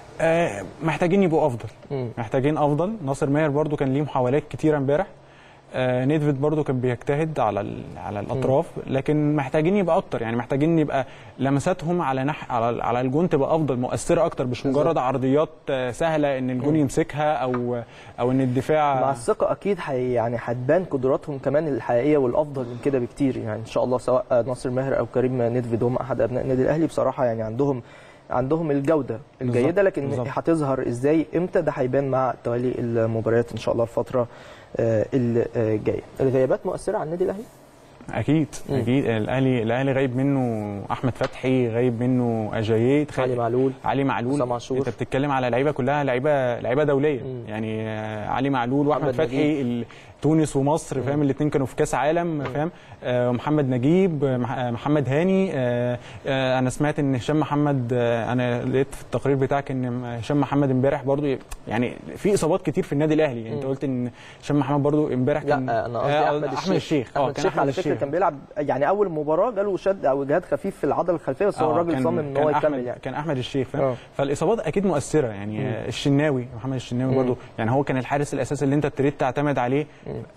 آه محتاجين يبقوا افضل مم. محتاجين افضل ناصر ماهر برضو كان ليه محاولات كتيره امبارح آه نيدفيد برضو كان بيجتهد على ال- على الاطراف لكن محتاجين يبقى اكتر يعني محتاجين يبقى لمساتهم على نح على على الجون تبقى افضل مؤثره اكتر مش مجرد عرضيات آه، سهله ان الجون يمسكها او او ان الدفاع مع الثقة أكيد حي يعني هتبان قدراتهم كمان الحقيقية والأفضل من كده بكتير يعني إن شاء الله سواء ناصر ماهر أو كريم نيدفيد هم أحد أبناء النادي الأهلي بصراحة يعني عندهم عندهم الجودة الجيدة بالظبط، لكن بالظبط. هتظهر إزاي إمتى ده هيبان مع توالي المباريات إن شاء الله الفترة آه، الجاية الغيابات مؤثرة على النادي الأهلي؟ اكيد مم. اكيد الاهلي الاهلي غايب منه احمد فتحي غايب منه اجاييه تخيل- علي معلول علي معلول حسام عاشور. انت بتتكلم على لعيبه كلها لعيبه لعيبه دوليه مم. يعني آه، علي معلول واحمد محمد فتحي ال- تونس ومصر فاهم الاثنين كانوا في كاس عالم فاهم آه، محمد نجيب آه، مح- آه، محمد هاني آه، آه، انا سمعت ان هشام محمد آه، انا لقيت في التقرير بتاعك ان هشام محمد امبارح برضو يعني في اصابات كتير في النادي الاهلي انت قلت ان هشام محمد برضو امبارح كان لا انا قصدي آه، احمد الشيخ احمد الشيخ احمد اه كان الشيخ احمد على فكره الشيخ كان بيلعب يعني اول مباراه جاله شد او اجهاد خفيف في العضله الخلفيه بس هو آه، الراجل كان- صمم ان كان هو أحمد يكمل يعني كان احمد الشيخ آه. فاهم فالاصابات اكيد مؤثره يعني آه، الشناوي محمد الشناوي برضو يعني هو كان الحارس الاساسي اللي انت ابتديت تعتمد عليه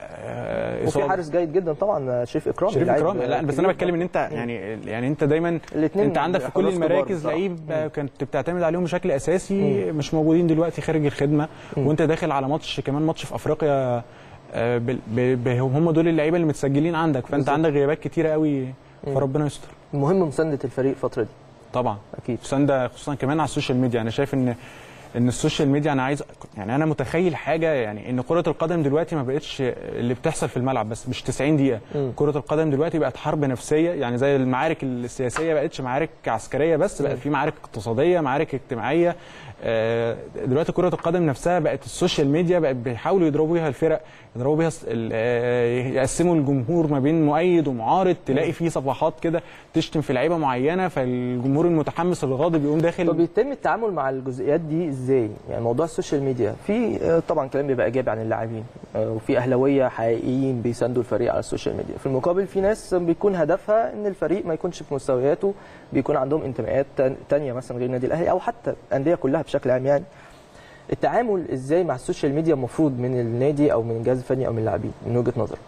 آه، وفي إصابة- حارس جيد جدا طبعا شريف اكرامي شريف لاعب اكرامي لا بس كبير انا بتكلم ان انت يعني يعني انت دايما الاتنين انت عندك في كل حراس كبار المراكز بصراحة. لعيب آه، كنت بتعتمد عليهم بشكل اساسي مش موجودين دلوقتي خارج الخدمه وانت داخل على ماتش كمان ماتش في افريقيا آه، بال- ب- ب- هم دول اللعيبه اللي متسجلين عندك فانت بالظبط. عندك غيابات كتيره قوي فربنا يستر المهم مسانده الفريق الفتره دي طبعا اكيد مسانده خصوصا كمان على السوشيال ميديا انا شايف ان ان السوشيال ميديا انا عايز يعني انا متخيل حاجه يعني ان كره القدم دلوقتي ما بقتش اللي بتحصل في الملعب بس مش 90 دقيقه مم. كره القدم دلوقتي بقت حرب نفسيه يعني زي المعارك السياسيه بقتش معارك عسكريه بس بقت في معارك اقتصاديه معارك اجتماعيه آه، دلوقتي كره القدم نفسها بقت السوشيال ميديا بقت بيحاولوا يضربوا بيها الفرق يضربوا بيها الس- ال- آه، يقسموا الجمهور ما بين مؤيد ومعارض تلاقي في صفحات كده تشتم في لعيبه معينه فالجمهور المتحمس الغاضب يقوم داخل طب بيتم التعامل مع الجزئيات دي ازاي؟ يعني موضوع السوشيال ميديا في آه، طبعا كلام بيبقى ايجابي عن اللاعبين آه، وفي اهلاويه حقيقيين بيساندوا الفريق على السوشيال ميديا، في المقابل في ناس بيكون هدفها ان الفريق ما يكونش في مستوياته بيكون عندهم انتماءات تان- تانية مثلا غير النادي الاهلي او حتى الانديه كلها بشكل عام يعني. التعامل ازاي مع السوشيال ميديا المفروض من النادي او من الجهاز الفني او من اللاعبين من وجهه نظرك؟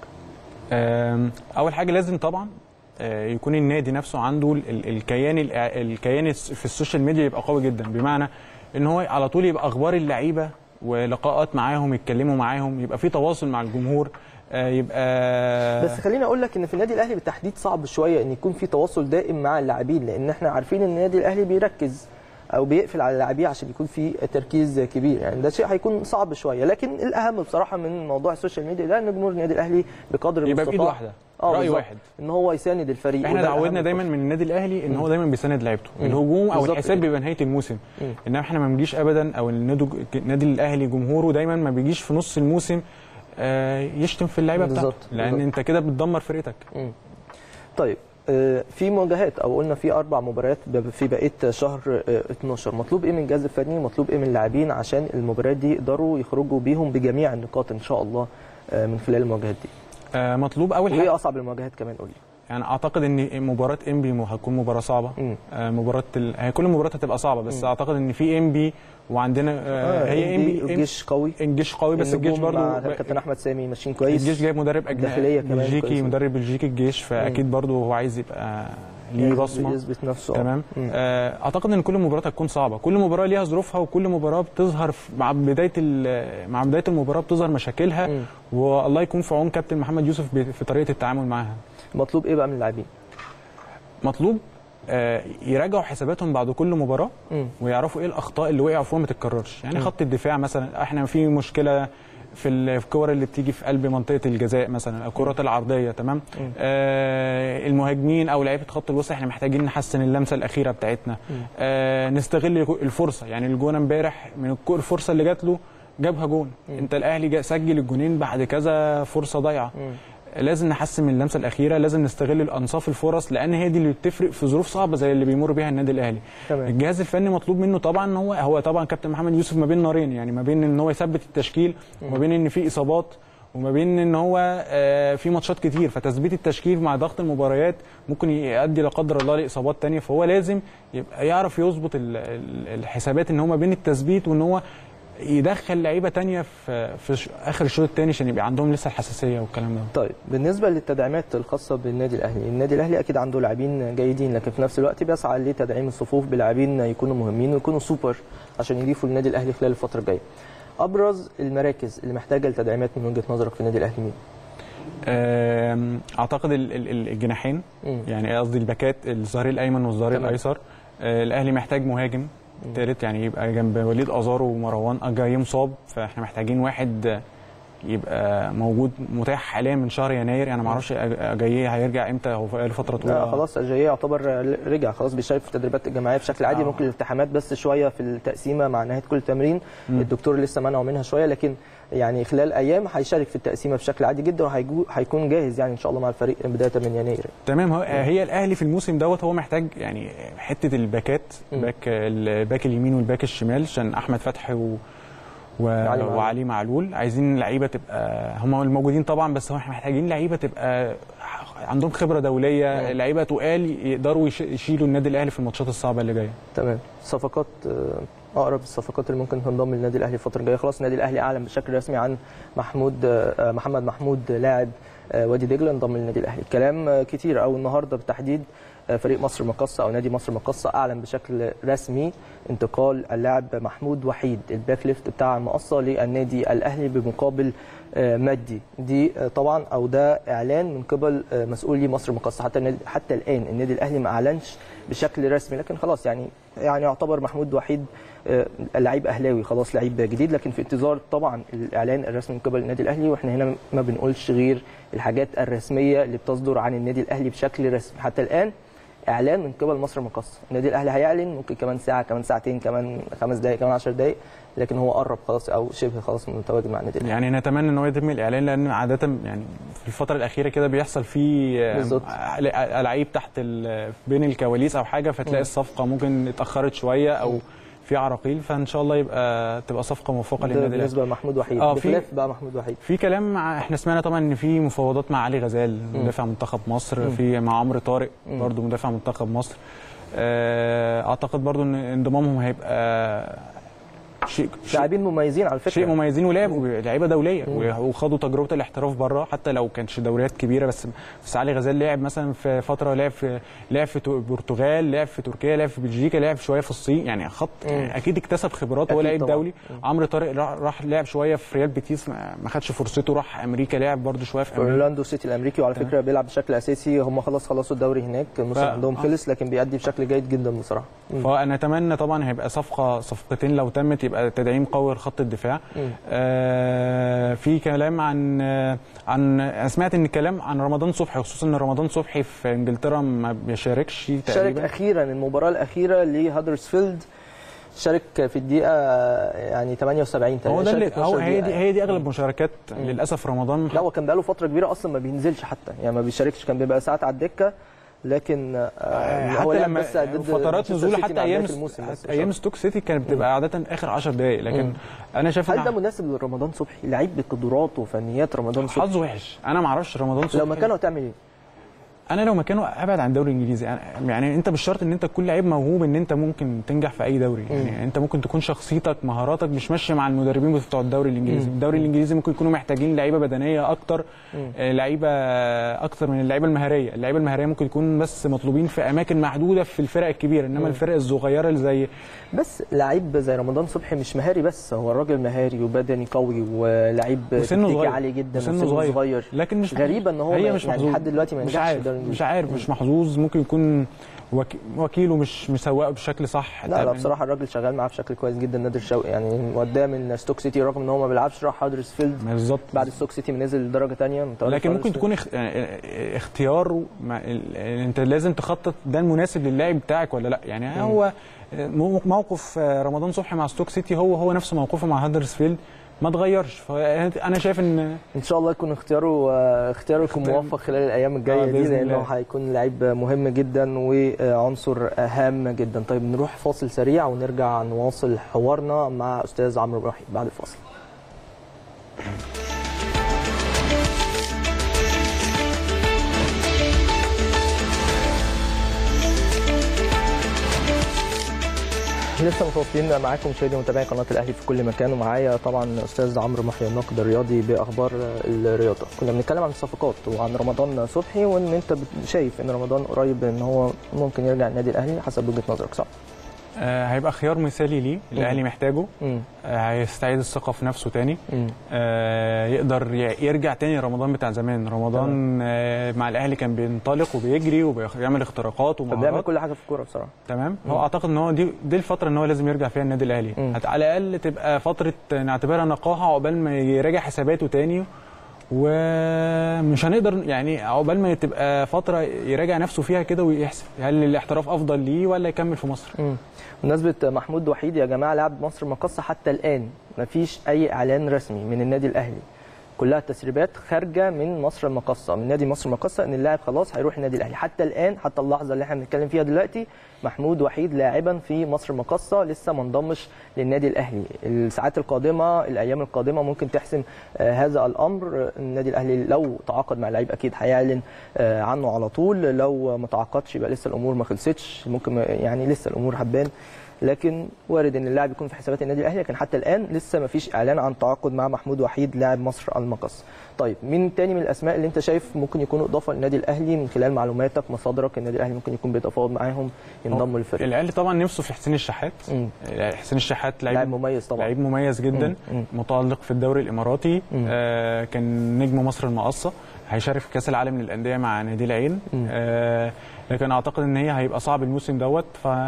آم، اول حاجه لازم طبعا آه، يكون النادي نفسه عنده ال- ال- الكيان ال- الكيان الس- في السوشيال ميديا يبقى قوي جدا بمعنى ان هو على طول يبقى اخبار اللعيبه ولقاءات معاهم يتكلموا معاهم يبقى في تواصل مع الجمهور آه، يبقى بس خليني اقول لك ان في النادي الاهلي بالتحديد صعب شويه ان يكون في تواصل دائم مع اللاعبين لان احنا عارفين ان النادي الاهلي بيركز او بيقفل على اللاعبين عشان يكون في تركيز كبير يعني ده شيء هيكون صعب شويه لكن الاهم بصراحه من موضوع السوشيال ميديا ده ان جمهور النادي الاهلي بقدر يبقى بايد المستطاع واحده اه راي بالظبط. واحد ان هو يساند الفريق احنا وده الأهم تعودنا دايما الفترة. من النادي الاهلي ان هو دايما بيساند لعيبته مم. الهجوم او بالظبط الحساب كده. بيبقى نهايه الموسم مم. انما احنا ما بنجيش ابدا او النادي النادي الاهلي جمهوره دايما ما بيجيش في نص الموسم آه، يشتم في اللعيبه بتاعته بالظبط، لان بالظبط. انت كده بتدمر فرقتك مم. طيب آه، في مواجهات او قلنا في اربع مباريات ب- في بقيه شهر آه، 12 مطلوب ايه من الجهاز الفني مطلوب ايه من اللاعبين عشان المباريات دي يقدروا يخرجوا بيهم بجميع النقاط ان شاء الله آه، من خلال المواجهات دي آه، مطلوب اول حاجه وايه اصعب المواجهات كمان قول لي يعني اعتقد ان مباراه انبي م- هتكون مباراه صعبه مم. آه، مباراه ال... هي كل المباريات هتبقى صعبه بس اعتقد ان في انبي وعندنا آه هي انبي الجيش قوي الجيش قوي بس الجيش النجوم برضو مع كابتن احمد سامي ماشيين كويس الجيش جايب مدرب الداخلية اجنبي كمان بلجيكي كويسة. مدرب بلجيكي الجيش فاكيد برضو هو عايز يبقى ليه يثبت- بصمه يثبت نفسه آه. تمام مم. آه، اعتقد ان كل مباراه هتكون صعبه كل مباراه ليها ظروفها وكل مباراه بتظهر في- مع بدايه ال- مع بدايه المباراه بتظهر مشاكلها مم. والله يكون في عون كابتن محمد يوسف ب- في طريقه التعامل معاها مطلوب ايه بقى من اللاعبين مطلوب آه، يراجعوا حساباتهم بعد كل مباراه مم. ويعرفوا ايه الاخطاء اللي وقعوا فيها ما تتكررش يعني خط الدفاع مثلا احنا في مشكله في ال- في الكور اللي بتيجي في قلب منطقه الجزاء مثلا الكرات العرضيه تمام آه المهاجمين او لعيبه خط الوسط احنا محتاجين نحسن اللمسه الاخيره بتاعتنا آه نستغل الفرصه يعني الجون امبارح من الكو- الفرصه اللي جات له جابها جون انت الاهلي جا- سجل الجونين بعد كذا فرصه ضايعه لازم نحسن من اللمسه الاخيره لازم نستغل الانصاف الفرص لان هي دي اللي بتفرق في ظروف صعبه زي اللي بيمر بيها النادي الاهلي تمام. الجهاز الفني مطلوب منه طبعا ان هو هو طبعا كابتن محمد يوسف ما بين نارين يعني ما بين ان هو يثبت التشكيل وما بين ان في اصابات وما بين ان هو آه، في ماتشات كتير فتثبيت التشكيل مع ضغط المباريات ممكن يؤدي لا قدر الله لاصابات تانية فهو لازم يبقى يعرف يظبط ال- ال- الحسابات ان هو ما بين التثبيت وان هو يدخل لعيبه تانية في في ش- اخر الشوط الثاني عشان يبقى عندهم لسه الحساسيه والكلام ده طيب بالنسبه للتدعيمات الخاصه بالنادي الاهلي النادي الاهلي اكيد عنده لاعبين جيدين لكن في نفس الوقت بيسعى لتدعيم الصفوف بلاعبين يكونوا مهمين ويكونوا سوبر عشان يضيفوا للنادي الاهلي خلال الفتره الجايه ابرز المراكز اللي محتاجه لتدعيمات من وجهه نظرك في النادي الاهلي مين آم، اعتقد ال- ال- ال- الجناحين مم. يعني قصدي الباكات الظهير الايمن والظهير تمام. الايسر آه، الاهلي محتاج مهاجم تالت يعني يبقى جنب وليد ازارو ومروان جاي مصاب فاحنا محتاجين واحد آه، يبقى موجود متاح حاليا من شهر يناير يعني ما اعرفش جاي هيرجع امتى هو بقاله فتره لا طويله خلاص اجاييه يعتبر رجع خلاص بيشارك في التدريبات الجماعيه بشكل عادي آه. ممكن الالتحامات بس شويه في التقسيمه مع نهايه كل تمرين مم. الدكتور لسه منعه منها شويه لكن يعني خلال ايام هيشارك في التقسيمه بشكل عادي جدا وهيكون جاهز يعني ان شاء الله مع الفريق بدايه من يناير تمام هو هي الاهلي في الموسم دوت هو محتاج يعني حته الباكات مم. باك الباك اليمين والباك الشمال عشان احمد فتحي و و... علي معلول. وعلي معلول عايزين لعيبه تبقى هم الموجودين طبعا بس هو احنا محتاجين لعيبه تبقى عندهم خبره دوليه مم. لعيبه تقال يقدروا يش- يشيلوا النادي الاهلي في الماتشات الصعبه اللي جايه تمام صفقات آه، اقرب الصفقات اللي ممكن تنضم للنادي الاهلي الفتره الجايه خلاص النادي الاهلي اعلن بشكل رسمي عن محمود آه، محمد محمود لاعب آه، وادي دجله انضم للنادي الاهلي الكلام آه، كتير او النهارده بالتحديد آه، فريق مصر المقاصه او نادي مصر المقاصه اعلن بشكل رسمي انتقال اللاعب محمود وحيد الباك ليفت بتاع المقاصه للنادي الاهلي بمقابل آه، مادي دي آه، طبعا او ده اعلان من قبل آه، مسؤولي مصر المقاصه حتى النادي حتى الان النادي الاهلي ما اعلنش بشكل رسمي لكن خلاص يعني يعني يعتبر محمود وحيد آه، لعيب اهلاوي خلاص لعيب جديد لكن في انتظار طبعا الاعلان الرسمي من قبل النادي الاهلي واحنا هنا ما بنقولش غير الحاجات الرسميه اللي بتصدر عن النادي الاهلي بشكل رسمي حتى الان اعلان من قبل مصر المقاصه النادي الاهلي هيعلن ممكن كمان ساعه كمان ساعتين كمان خمس دقائق كمان 10 دقائق لكن هو قرب خلاص او شبه خلاص متواجد مع النادي الاهلي يعني نتمنى ان هو يتم الاعلان لان عاده يعني في الفتره الاخيره كده بيحصل فيه آه، بالظبط. آه، لعيب تحت ال- بين الكواليس او حاجه فتلاقي مم. الصفقه ممكن اتاخرت شويه او في عراقيل فان شاء الله يبقى تبقى صفقه موفقه ده للنادي الاهلي بالنسبه لمحمود وحيد آه، في- بخلاف بقى محمود وحيد في كلام مع احنا سمعنا طبعا ان في مفاوضات مع علي غزال مدافع منتخب مصر مم. في مع عمرو طارق مم. برضو مدافع منتخب مصر آه، اعتقد برضو ان انضمامهم هيبقى شيء شيء, لاعبين مميزين على فكره شيء مميزين ولعبوا لعيبه دوليه وخدوا تجربه الاحتراف بره حتى لو كانش دوريات كبيره بس بس علي غزال لعب مثلا في فتره لعب في لعب في تو- البرتغال لعب في تركيا لعب في بلجيكا لعب شويه في الصين يعني خط يعني اكيد اكتسب خبرات وهو أكيد لعيب طبعاً. دولي عمرو طارق راح, راح لعب شويه في ريال بيتيس ما ما خدش فرصته راح امريكا لعب برده شويه في في امريكا اورلاندو سيتي الامريكي وعلى فكره بيلعب بشكل اساسي هم خلاص خلصوا الدوري هناك الموسم ف- عندهم آه. خلص لكن بيأدي بشكل جيد جدا بصراحه مم. فانا اتمنى طبعا هيبقى صفقه صفقتين لو تمت يبقى تدعيم قوي لخط الدفاع مم. آه في كلام عن آه عن أنا سمعت ان كلام عن رمضان صبحي خصوصا ان رمضان صبحي في انجلترا ما بيشاركش شارك تقريبا اخيرا المباراه الاخيره لهادرسفيلد شارك في الدقيقه يعني 78 هو ده شارك اللي 12 هو هي دي دقيقة. هي دي اغلب مشاركات للاسف رمضان لا هو كان بقاله فتره كبيره اصلا ما بينزلش حتى يعني ما بيشاركش كان بيبقى ساعات على الدكه لكن آه، هو حتى لعب لما بس ضد فترات مانشستر نزوله سيتي حتى مع ايام بداية الموسم بس مش ايام أكتر. ستوك سيتي كانت بتبقى عاده اخر 10 دقائق لكن مم. انا شايف هل ده ان مناسب لرمضان صبحي لعيب بقدرات وفنيات رمضان صبحي حظه وحش انا ما اعرفش رمضان صبحي لو مكانه هتعمل ايه انا لو مكانه ابعد عن الدوري الانجليزي أنا- يعني انت مش شرط ان انت تكون لعيب موهوب ان انت ممكن تنجح في اي دوري يعني انت ممكن تكون شخصيتك مهاراتك مش ماشيه مع المدربين بتوع الدوري الانجليزي الدوري الانجليزي ممكن يكونوا محتاجين لعيبه بدنيه اكتر آه، لعيبه اكتر من اللعيبه المهاريه اللعيبه المهاريه ممكن يكون بس مطلوبين في اماكن محدوده في الفرق الكبيره انما الفرق الصغيره اللي زي بس لعيب زي رمضان صبحي مش مهاري بس هو الراجل مهاري وبدني قوي ولعيب وسنه تكتيكي صغير عالي جدا وسنه وسنه صغير. صغير لكن مش غريبة إن هو هي ما- مش يعني محظوظ لحد دلوقتي ما مش نجحش في عارف الدوري مش الإنجليزي. عارف مش محظوظ ممكن يكون وك... وكيله مش مسوقه بشكل صح لا لا طبعاً. بصراحه الراجل شغال معاه بشكل كويس جدا نادر شوقي يعني وداه من ستوك سيتي رغم ان هو ما بيلعبش راح هادرسفيلد بالظبط بعد ستوك سيتي نزل درجه ثانيه لكن ممكن تكون اخ... يعني اختيار مع... ال- انت لازم تخطط ده المناسب للاعب بتاعك ولا لا يعني هو مو- موقف رمضان صبحي مع ستوك سيتي هو هو نفس موقفه مع هادرسفيلد ما اتغيرش فانا شايف ان ان شاء الله يكون اختياره آه، اختياره يكون موفق خلال الايام الجايه آه، دي بإذن لانه الله. هيكون لعيب مهم جدا وعنصر هام جدا طيب نروح فاصل سريع ونرجع نواصل حوارنا مع استاذ عمرو ابراهيم بعد الفاصل لسه متواصلين معاكم مشاهدي ومتابعي قناه الاهلي في كل مكان ومعايا طبعا استاذ عمرو محي الناقد الرياضي باخبار الرياضه كنا بنتكلم عن الصفقات وعن رمضان صبحي وان انت بت- شايف ان رمضان قريب ان هو ممكن يرجع النادي الاهلي حسب وجهه نظرك صح؟ آه، هيبقى خيار مثالي ليه الاهلي محتاجه امم آه، هيستعيد الثقه في نفسه تاني امم آه، يقدر ي- يرجع تاني رمضان بتاع زمان رمضان آه، مع الاهلي كان بينطلق وبيجري وبيعمل اختراقات فبيعمل ومهارات كل حاجه في الكوره بصراحه تمام هو اعتقد ان هو دي دي الفتره ان هو لازم يرجع فيها النادي الاهلي مم. هت- على الاقل تبقى فتره نعتبرها نقاهه عقبال ما يراجع حساباته تاني ومش هنقدر يعني عقبال ما تبقى فتره يراجع نفسه فيها كده ويحسب هل الاحتراف افضل ليه ولا يكمل في مصر مم. بمناسبه محمود وحيد يا جماعه لاعب مصر مقصه حتى الان مفيش اي اعلان رسمي من النادي الاهلي كلها تسريبات خارجه من مصر المقصه من نادي مصر المقصه ان اللاعب خلاص هيروح النادي الاهلي حتى الان حتى اللحظه اللي احنا بنتكلم فيها دلوقتي محمود وحيد لاعبا في مصر المقصه لسه ما انضمش للنادي الاهلي الساعات القادمه الايام القادمه ممكن تحسم آه، هذا الامر النادي الاهلي لو تعاقد مع لعيب اكيد هيعلن آه، عنه على طول لو ما تعاقدش يبقى لسه الامور ما خلصتش ممكن ما- يعني لسه الامور هتبان لكن وارد ان اللاعب يكون في حسابات النادي الاهلي لكن حتى الان لسه ما فيش اعلان عن تعاقد مع محمود وحيد لاعب مصر المقص طيب مين تاني من الاسماء اللي انت شايف ممكن يكونوا اضافه للنادي الاهلي من خلال معلوماتك مصادرك النادي الاهلي ممكن يكون بيتفاوض معاهم ينضموا للفريق الاهلي طبعا نفسه في حسين الشحات مم. حسين الشحات لاعب لعيب مميز طبعا لعيب مميز جدا مم. مم. متالق في الدوري الاماراتي مم. آه كان نجم مصر المقصه هيشارك في كاس العالم للانديه مع نادي العين مم. آه لكن اعتقد ان هي هيبقى صعب الموسم دوت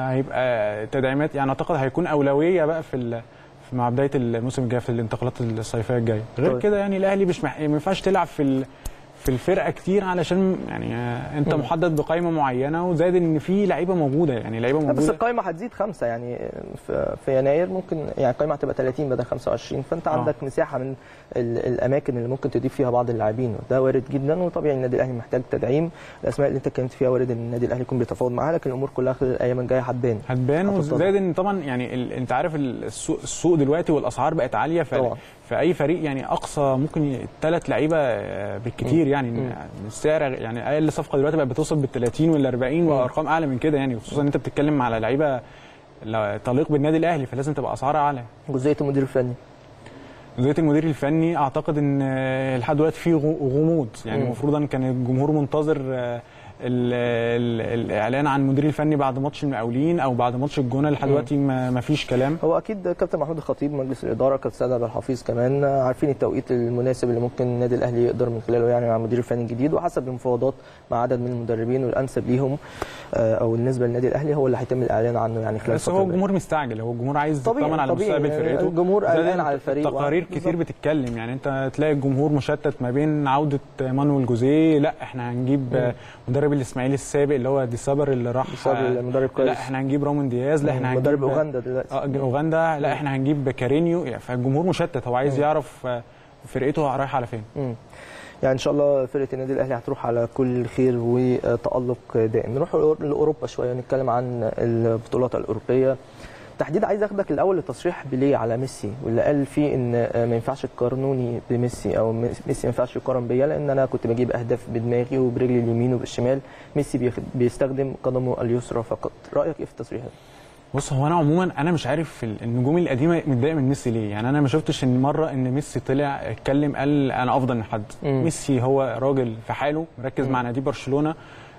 فهيبقى تدعيمات يعني اعتقد هيكون اولويه بقى في ال- في- مع بدايه الموسم الجاي في الانتقالات الصيفيه الجايه غير طيب. كده يعني الاهلي مش مح... ما ينفعش تلعب في ال... في الفرقه كتير علشان يعني آه، انت مم. محدد بقائمه معينه وزائد ان في لعيبه موجوده يعني لعيبه لا بس موجوده القائمه هتزيد خمسه يعني في, في يناير ممكن يعني القائمه هتبقى 30 بدل 25 فانت آه. عندك مساحه من ال- الاماكن اللي ممكن تضيف فيها بعض اللاعبين وده وارد جدا وطبيعي النادي الاهلي محتاج تدعيم الاسماء اللي انت اتكلمت فيها وارد ان النادي الاهلي يكون بيتفاوض معاها لكن الامور كلها خلال الايام الجايه هتبان هتبان هتتضح. وزائد ان طبعا يعني ال... انت عارف ال- السوق السوق دلوقتي والاسعار بقت عاليه ف... طبعا. فاي فريق يعني اقصى ممكن ثلاث لعيبه آه، بالكتير يعني مم. السعر يعني اقل صفقه دلوقتي بقت بتوصل بال 30 وال 40 وارقام اعلى من كده يعني خصوصا ان انت بتتكلم على لعيبه لا- تليق بالنادي الاهلي فلازم تبقى اسعارها اعلى جزئيه المدير الفني جزئيه المدير الفني اعتقد ان آه، لحد دلوقتي في غ- غموض يعني مم. المفروض ان كان الجمهور منتظر آه، ال- ال- الاعلان عن المدير الفني بعد ماتش المقاولين او بعد ماتش الجونه لحد مم. دلوقتي ما ما فيش كلام هو اكيد كابتن محمود الخطيب مجلس الاداره كابتن سيد عبد الحفيظ كمان عارفين التوقيت المناسب اللي ممكن النادي الاهلي يقدر من خلاله يعني مع المدير الفني الجديد وحسب المفاوضات مع عدد من المدربين والانسب ليهم آه، او بالنسبه للنادي الاهلي هو اللي هيتم الاعلان عنه يعني خلال بس الفترة هو الجاية. الجمهور مستعجل هو الجمهور عايز طبيعي- يطمن على طبيعي، مستقبل يعني فرقته الجمهور زائد قلقان إن على الفريق تقارير بالظبط. كتير بتتكلم يعني انت تلاقي الجمهور مشتت ما بين عوده مانويل جوزيه لا احنا هنجيب مم. مدرب الاسماعيلي السابق اللي هو دي صابر اللي راح بيصاب المدرب كويس لا احنا هنجيب رامون دياز لا احنا هنجيب مدرب اوغندا دلوقتي اه اوغندا لا احنا هنجيب كارينيو يعني فالجمهور مشتت هو عايز يعرف آه، فرقته رايحه على فين مم. يعني ان شاء الله فرقه النادي الاهلي هتروح على كل خير وتالق دائم نروح لاوروبا شويه نتكلم عن البطولات الاوروبيه تحديد عايز اخدك الاول لتصريح بيليه على ميسي واللي قال فيه ان ما ينفعش تقارنوني بميسي او ميسي ما ينفعش يقارن بيا لان انا كنت بجيب اهداف بدماغي وبرجلي اليمين وبالشمال ميسي بيخ- بيستخدم قدمه اليسرى فقط رايك ايه في التصريح ده؟ بص هو انا عموما انا مش عارف ال- النجوم القديمه متضايق من ميسي ليه يعني انا ما شفتش ان مره ان ميسي طلع اتكلم قال انا افضل من حد مم. ميسي هو راجل في حاله مركز مع نادي برشلونه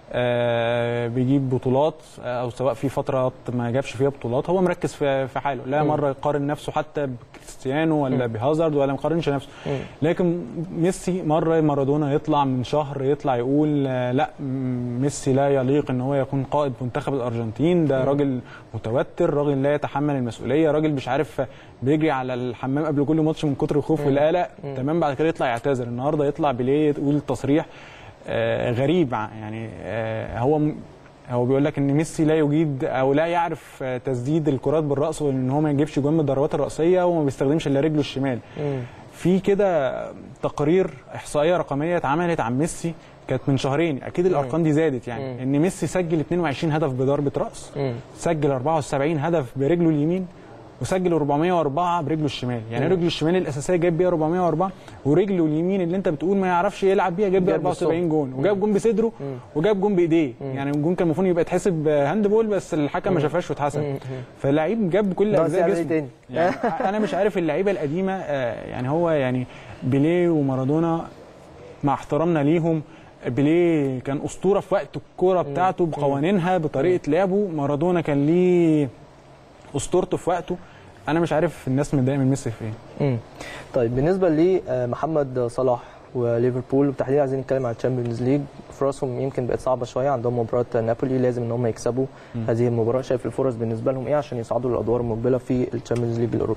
آه بيجيب بطولات آه، او سواء في فترات ما جابش فيها بطولات هو مركز في في حاله لا مم. مره يقارن نفسه حتى بكريستيانو ولا بهازارد ولا مقارنش نفسه مم. لكن ميسي مره مارادونا يطلع من شهر يطلع يقول آه، لا م- ميسي لا يليق ان هو يكون قائد منتخب الارجنتين ده راجل متوتر راجل لا يتحمل المسؤوليه راجل مش عارف بيجري على الحمام قبل كل ماتش من كتر الخوف والقلق تمام بعد كده يطلع يعتذر النهارده يطلع بليه يقول تصريح آه، غريب ع- يعني آه، هو م- هو بيقول لك ان ميسي لا يجيد او لا يعرف آه، تسديد الكرات بالراس وان هو ما يجيبش جوان من الضربات الراسيه وما بيستخدمش الا رجله الشمال مم. في كده تقارير احصائيه رقميه اتعملت عن ميسي كانت من شهرين اكيد الارقام دي زادت يعني مم. ان ميسي سجل 22 هدف بضربه راس مم. سجل 74 هدف برجله اليمين وسجل 404 برجله الشمال يعني رجله الشمال الاساسيه جاب بيها 404 ورجله اليمين اللي انت بتقول ما يعرفش يلعب بيها جاب بيها جاب بالصوت. 74 جون وجاب جون بصدره وجاب جون بايديه يعني الجون كان المفروض يبقى يتحسب هاند بول بس الحكم ما شافهاش واتحسب فاللعيب جاب بكل ناقص اجزاء يعمل ايه جسمه تاني؟ يعني انا مش عارف اللعيبه القديمه آه، يعني هو يعني بيليه ومارادونا مع احترامنا ليهم بيليه كان اسطوره في وقت الكوره بتاعته بقوانينها بطريقه لعبه مارادونا كان ليه اسطورته في وقته انا مش عارف الناس متضايقه من ميسي في ايه مم. طيب بالنسبه لمحمد صلاح وليفربول وبالتحديد عايزين نتكلم على الشامبيونز ليج فرصهم يمكن بقت صعبه شويه عندهم مباراه نابولي لازم ان هم يكسبوا هذه المباراه شايف الفرص بالنسبه لهم ايه عشان يصعدوا للادوار المقبله في الشامبيونز ليج الاوروبي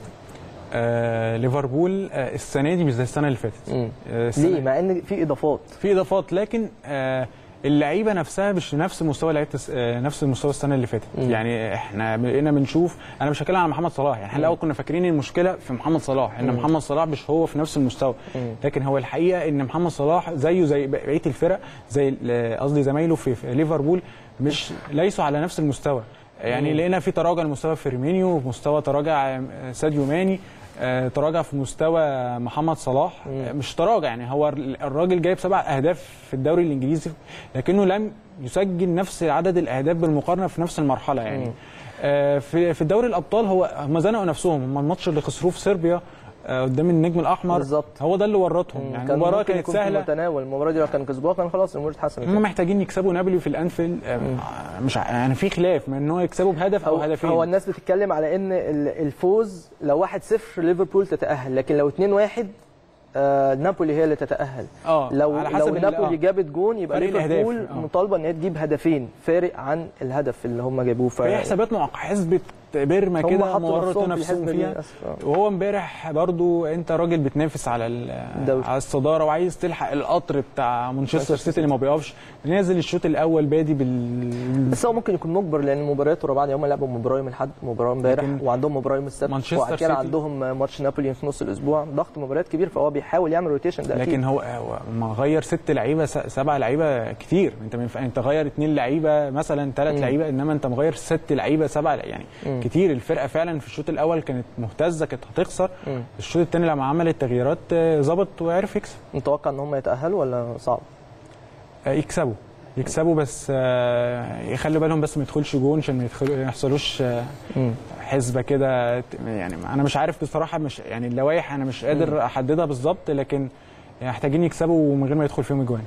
آه ليفربول آه السنه دي مش زي السنه اللي فاتت مم. آه السنة- ليه مع ان في اضافات في اضافات لكن آه اللعيبه نفسها مش نفس مستوى لعيبه الس- آه نفس مستوى السنه اللي فاتت مم. يعني احنا بقينا بنشوف انا مش هتكلم على محمد صلاح يعني احنا الاول كنا فاكرين المشكله في محمد صلاح ان مم. محمد صلاح مش هو في نفس المستوى مم. لكن هو الحقيقه ان محمد صلاح زيه زي بقيه الفرق زي ال- قصدي زمايله في في ليفربول مش ليسوا على نفس المستوى يعني مم. لقينا في تراجع لمستوى فيرمينيو في مستوى تراجع آه، ساديو ماني آه، تراجع في مستوى محمد صلاح مم. آه، مش تراجع يعني هو الراجل جايب سبع اهداف في الدوري الانجليزي لكنه لم يسجل نفس عدد الاهداف بالمقارنه في نفس المرحله يعني مم. آه، في في دوري الابطال هو هم زنقوا نفسهم هم الماتش اللي خسروه في صربيا آه، قدام النجم الاحمر بالظبط. هو ده اللي ورطهم مم. يعني كان المباراه ممكن كانت يكون في سهله متناول المباراه دي لو كان كسبوها كان خلاص الامور اتحسنت هم محتاجين يكسبوا نابولي في الانفيلد آه، مش ع- يعني في خلاف من ان هو يكسبوا بهدف او هو, هدفين هو الناس بتتكلم على ان ال- الفوز لو 1-0 ليفربول تتاهل لكن لو 2-1 آه نابولي هي اللي تتاهل اه لو على لو حسب ال- نابولي آه. جابت جون يبقى فرق الأهداف. ليفربول آه. مطالبه ان هي تجيب هدفين فارق عن الهدف اللي هم جابوه ف فهي حسابات معقده حسبه بيرما هم كده حطوا مورطوا نفسهم في نفسهم الحسبة دي فيها للأسف. آه. وهو امبارح برضو انت راجل بتنافس على ال- الدوري. على الصداره وعايز تلحق القطر بتاع مانشستر مانشستر سيتي اللي ما بيقفش نازل الشوط الاول بادي بال بس هو ممكن يكون مجبر لان المباريات ورا بعض هم لعبوا مباراه يوم الاحد مباراه امبارح لكن وعندهم مباراه يوم السبت مانشستر وبعد كده سيتي- عندهم ماتش نابولي في نص الاسبوع ضغط مباريات كبير فهو بيحاول يعمل روتيشن ده لكن اكيد هو هو ما غير ست لعيبه س- سبع لعيبه كتير انت ما ينفع انت غير اثنين لعيبه مثلا ثلاث مم. لعيبه انما انت مغير ست لعيبه سبع لع- يعني مم. كتير الفرقه فعلا في الشوط الاول كانت مهتزه كانت هتخسر مم. الشوط الثاني لما عمل التغييرات آه، ظبط وعرف يكسب متوقع ان هم يتاهلوا ولا صعب؟ آه، يكسبوا يكسبوا بس آه، يخلوا بالهم بس ما يدخلش جون عشان ما يدخل- ما يحصلوش آه، حسبه كده ت- يعني انا مش عارف بصراحه مش يعني اللوائح انا مش قادر احددها بالظبط لكن محتاجين يكسبوا من غير ما يدخل فيهم اجوان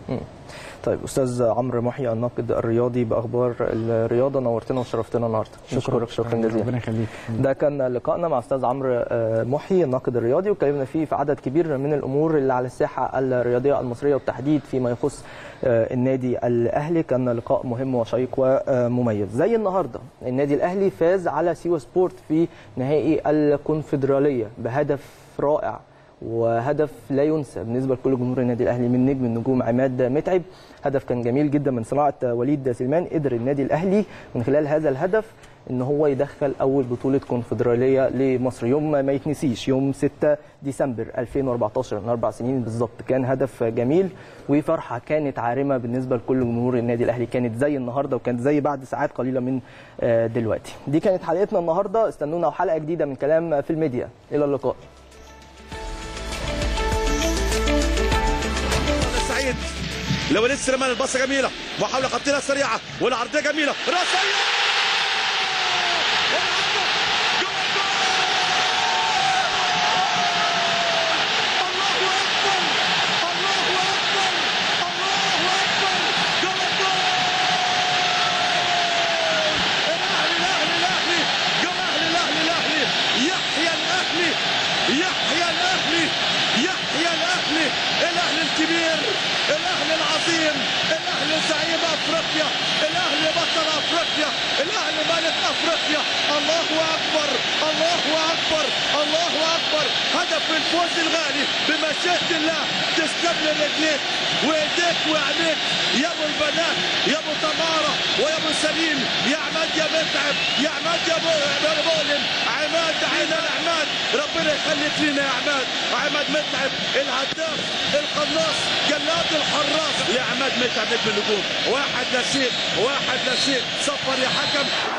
طيب استاذ عمرو محي الناقد الرياضي باخبار الرياضه نورتنا وشرفتنا النهارده شكرا شكرا جزيلا ربنا يخليك ده كان لقائنا مع استاذ عمرو آه، محي الناقد الرياضي واتكلمنا فيه في عدد كبير من الامور اللي على الساحه الرياضيه المصريه وبالتحديد فيما يخص آه، النادي الاهلي كان لقاء مهم وشيق ومميز زي النهارده النادي الاهلي فاز على سيوا سبورت في نهائي الكونفدراليه بهدف رائع وهدف لا ينسى بالنسبه لكل جمهور النادي الاهلي من نجم النجوم عماد متعب هدف كان جميل جدا من صناعه وليد سليمان قدر النادي الاهلي من خلال هذا الهدف ان هو يدخل اول بطوله كونفدراليه لمصر يوم ما يتنسيش يوم 6 ديسمبر 2014 من اربع سنين بالظبط كان هدف جميل وفرحه كانت عارمه بالنسبه لكل جمهور النادي الاهلي كانت زي النهارده وكانت زي بعد ساعات قليله من آه، دلوقتي دي كانت حلقتنا النهارده استنونا وحلقه جديده من كلام في الميديا الى اللقاء سعيد لو لسه لما الباصه جميله محاوله خطيره سريعه والعرضيه جميله راسيه يحيى الاهلي يحيى الاهلي يحيى الاهلي الاهلي الكبير الاهلي العظيم الاهلي زعيم افريقيا الاهلي بطل افريقيا الاهلي ملك افريقيا الله اكبر الله اكبر الله اكبر هدف الفوز الغالي بمشيئه الله تسلم لي رجليك وايديك وعينيك يا ابو البنات يا ابو تماره ويا ابو سليم يا عماد يا متعب يا عماد يا ابو يا أبو مؤلم عماد عين العماد ربنا يخليك لنا يا عماد عماد متعب الهداف القناص جلاد الحراس لعماد متعب نجم النجوم واحد لا شيء واحد لا شيء صفر يا حكم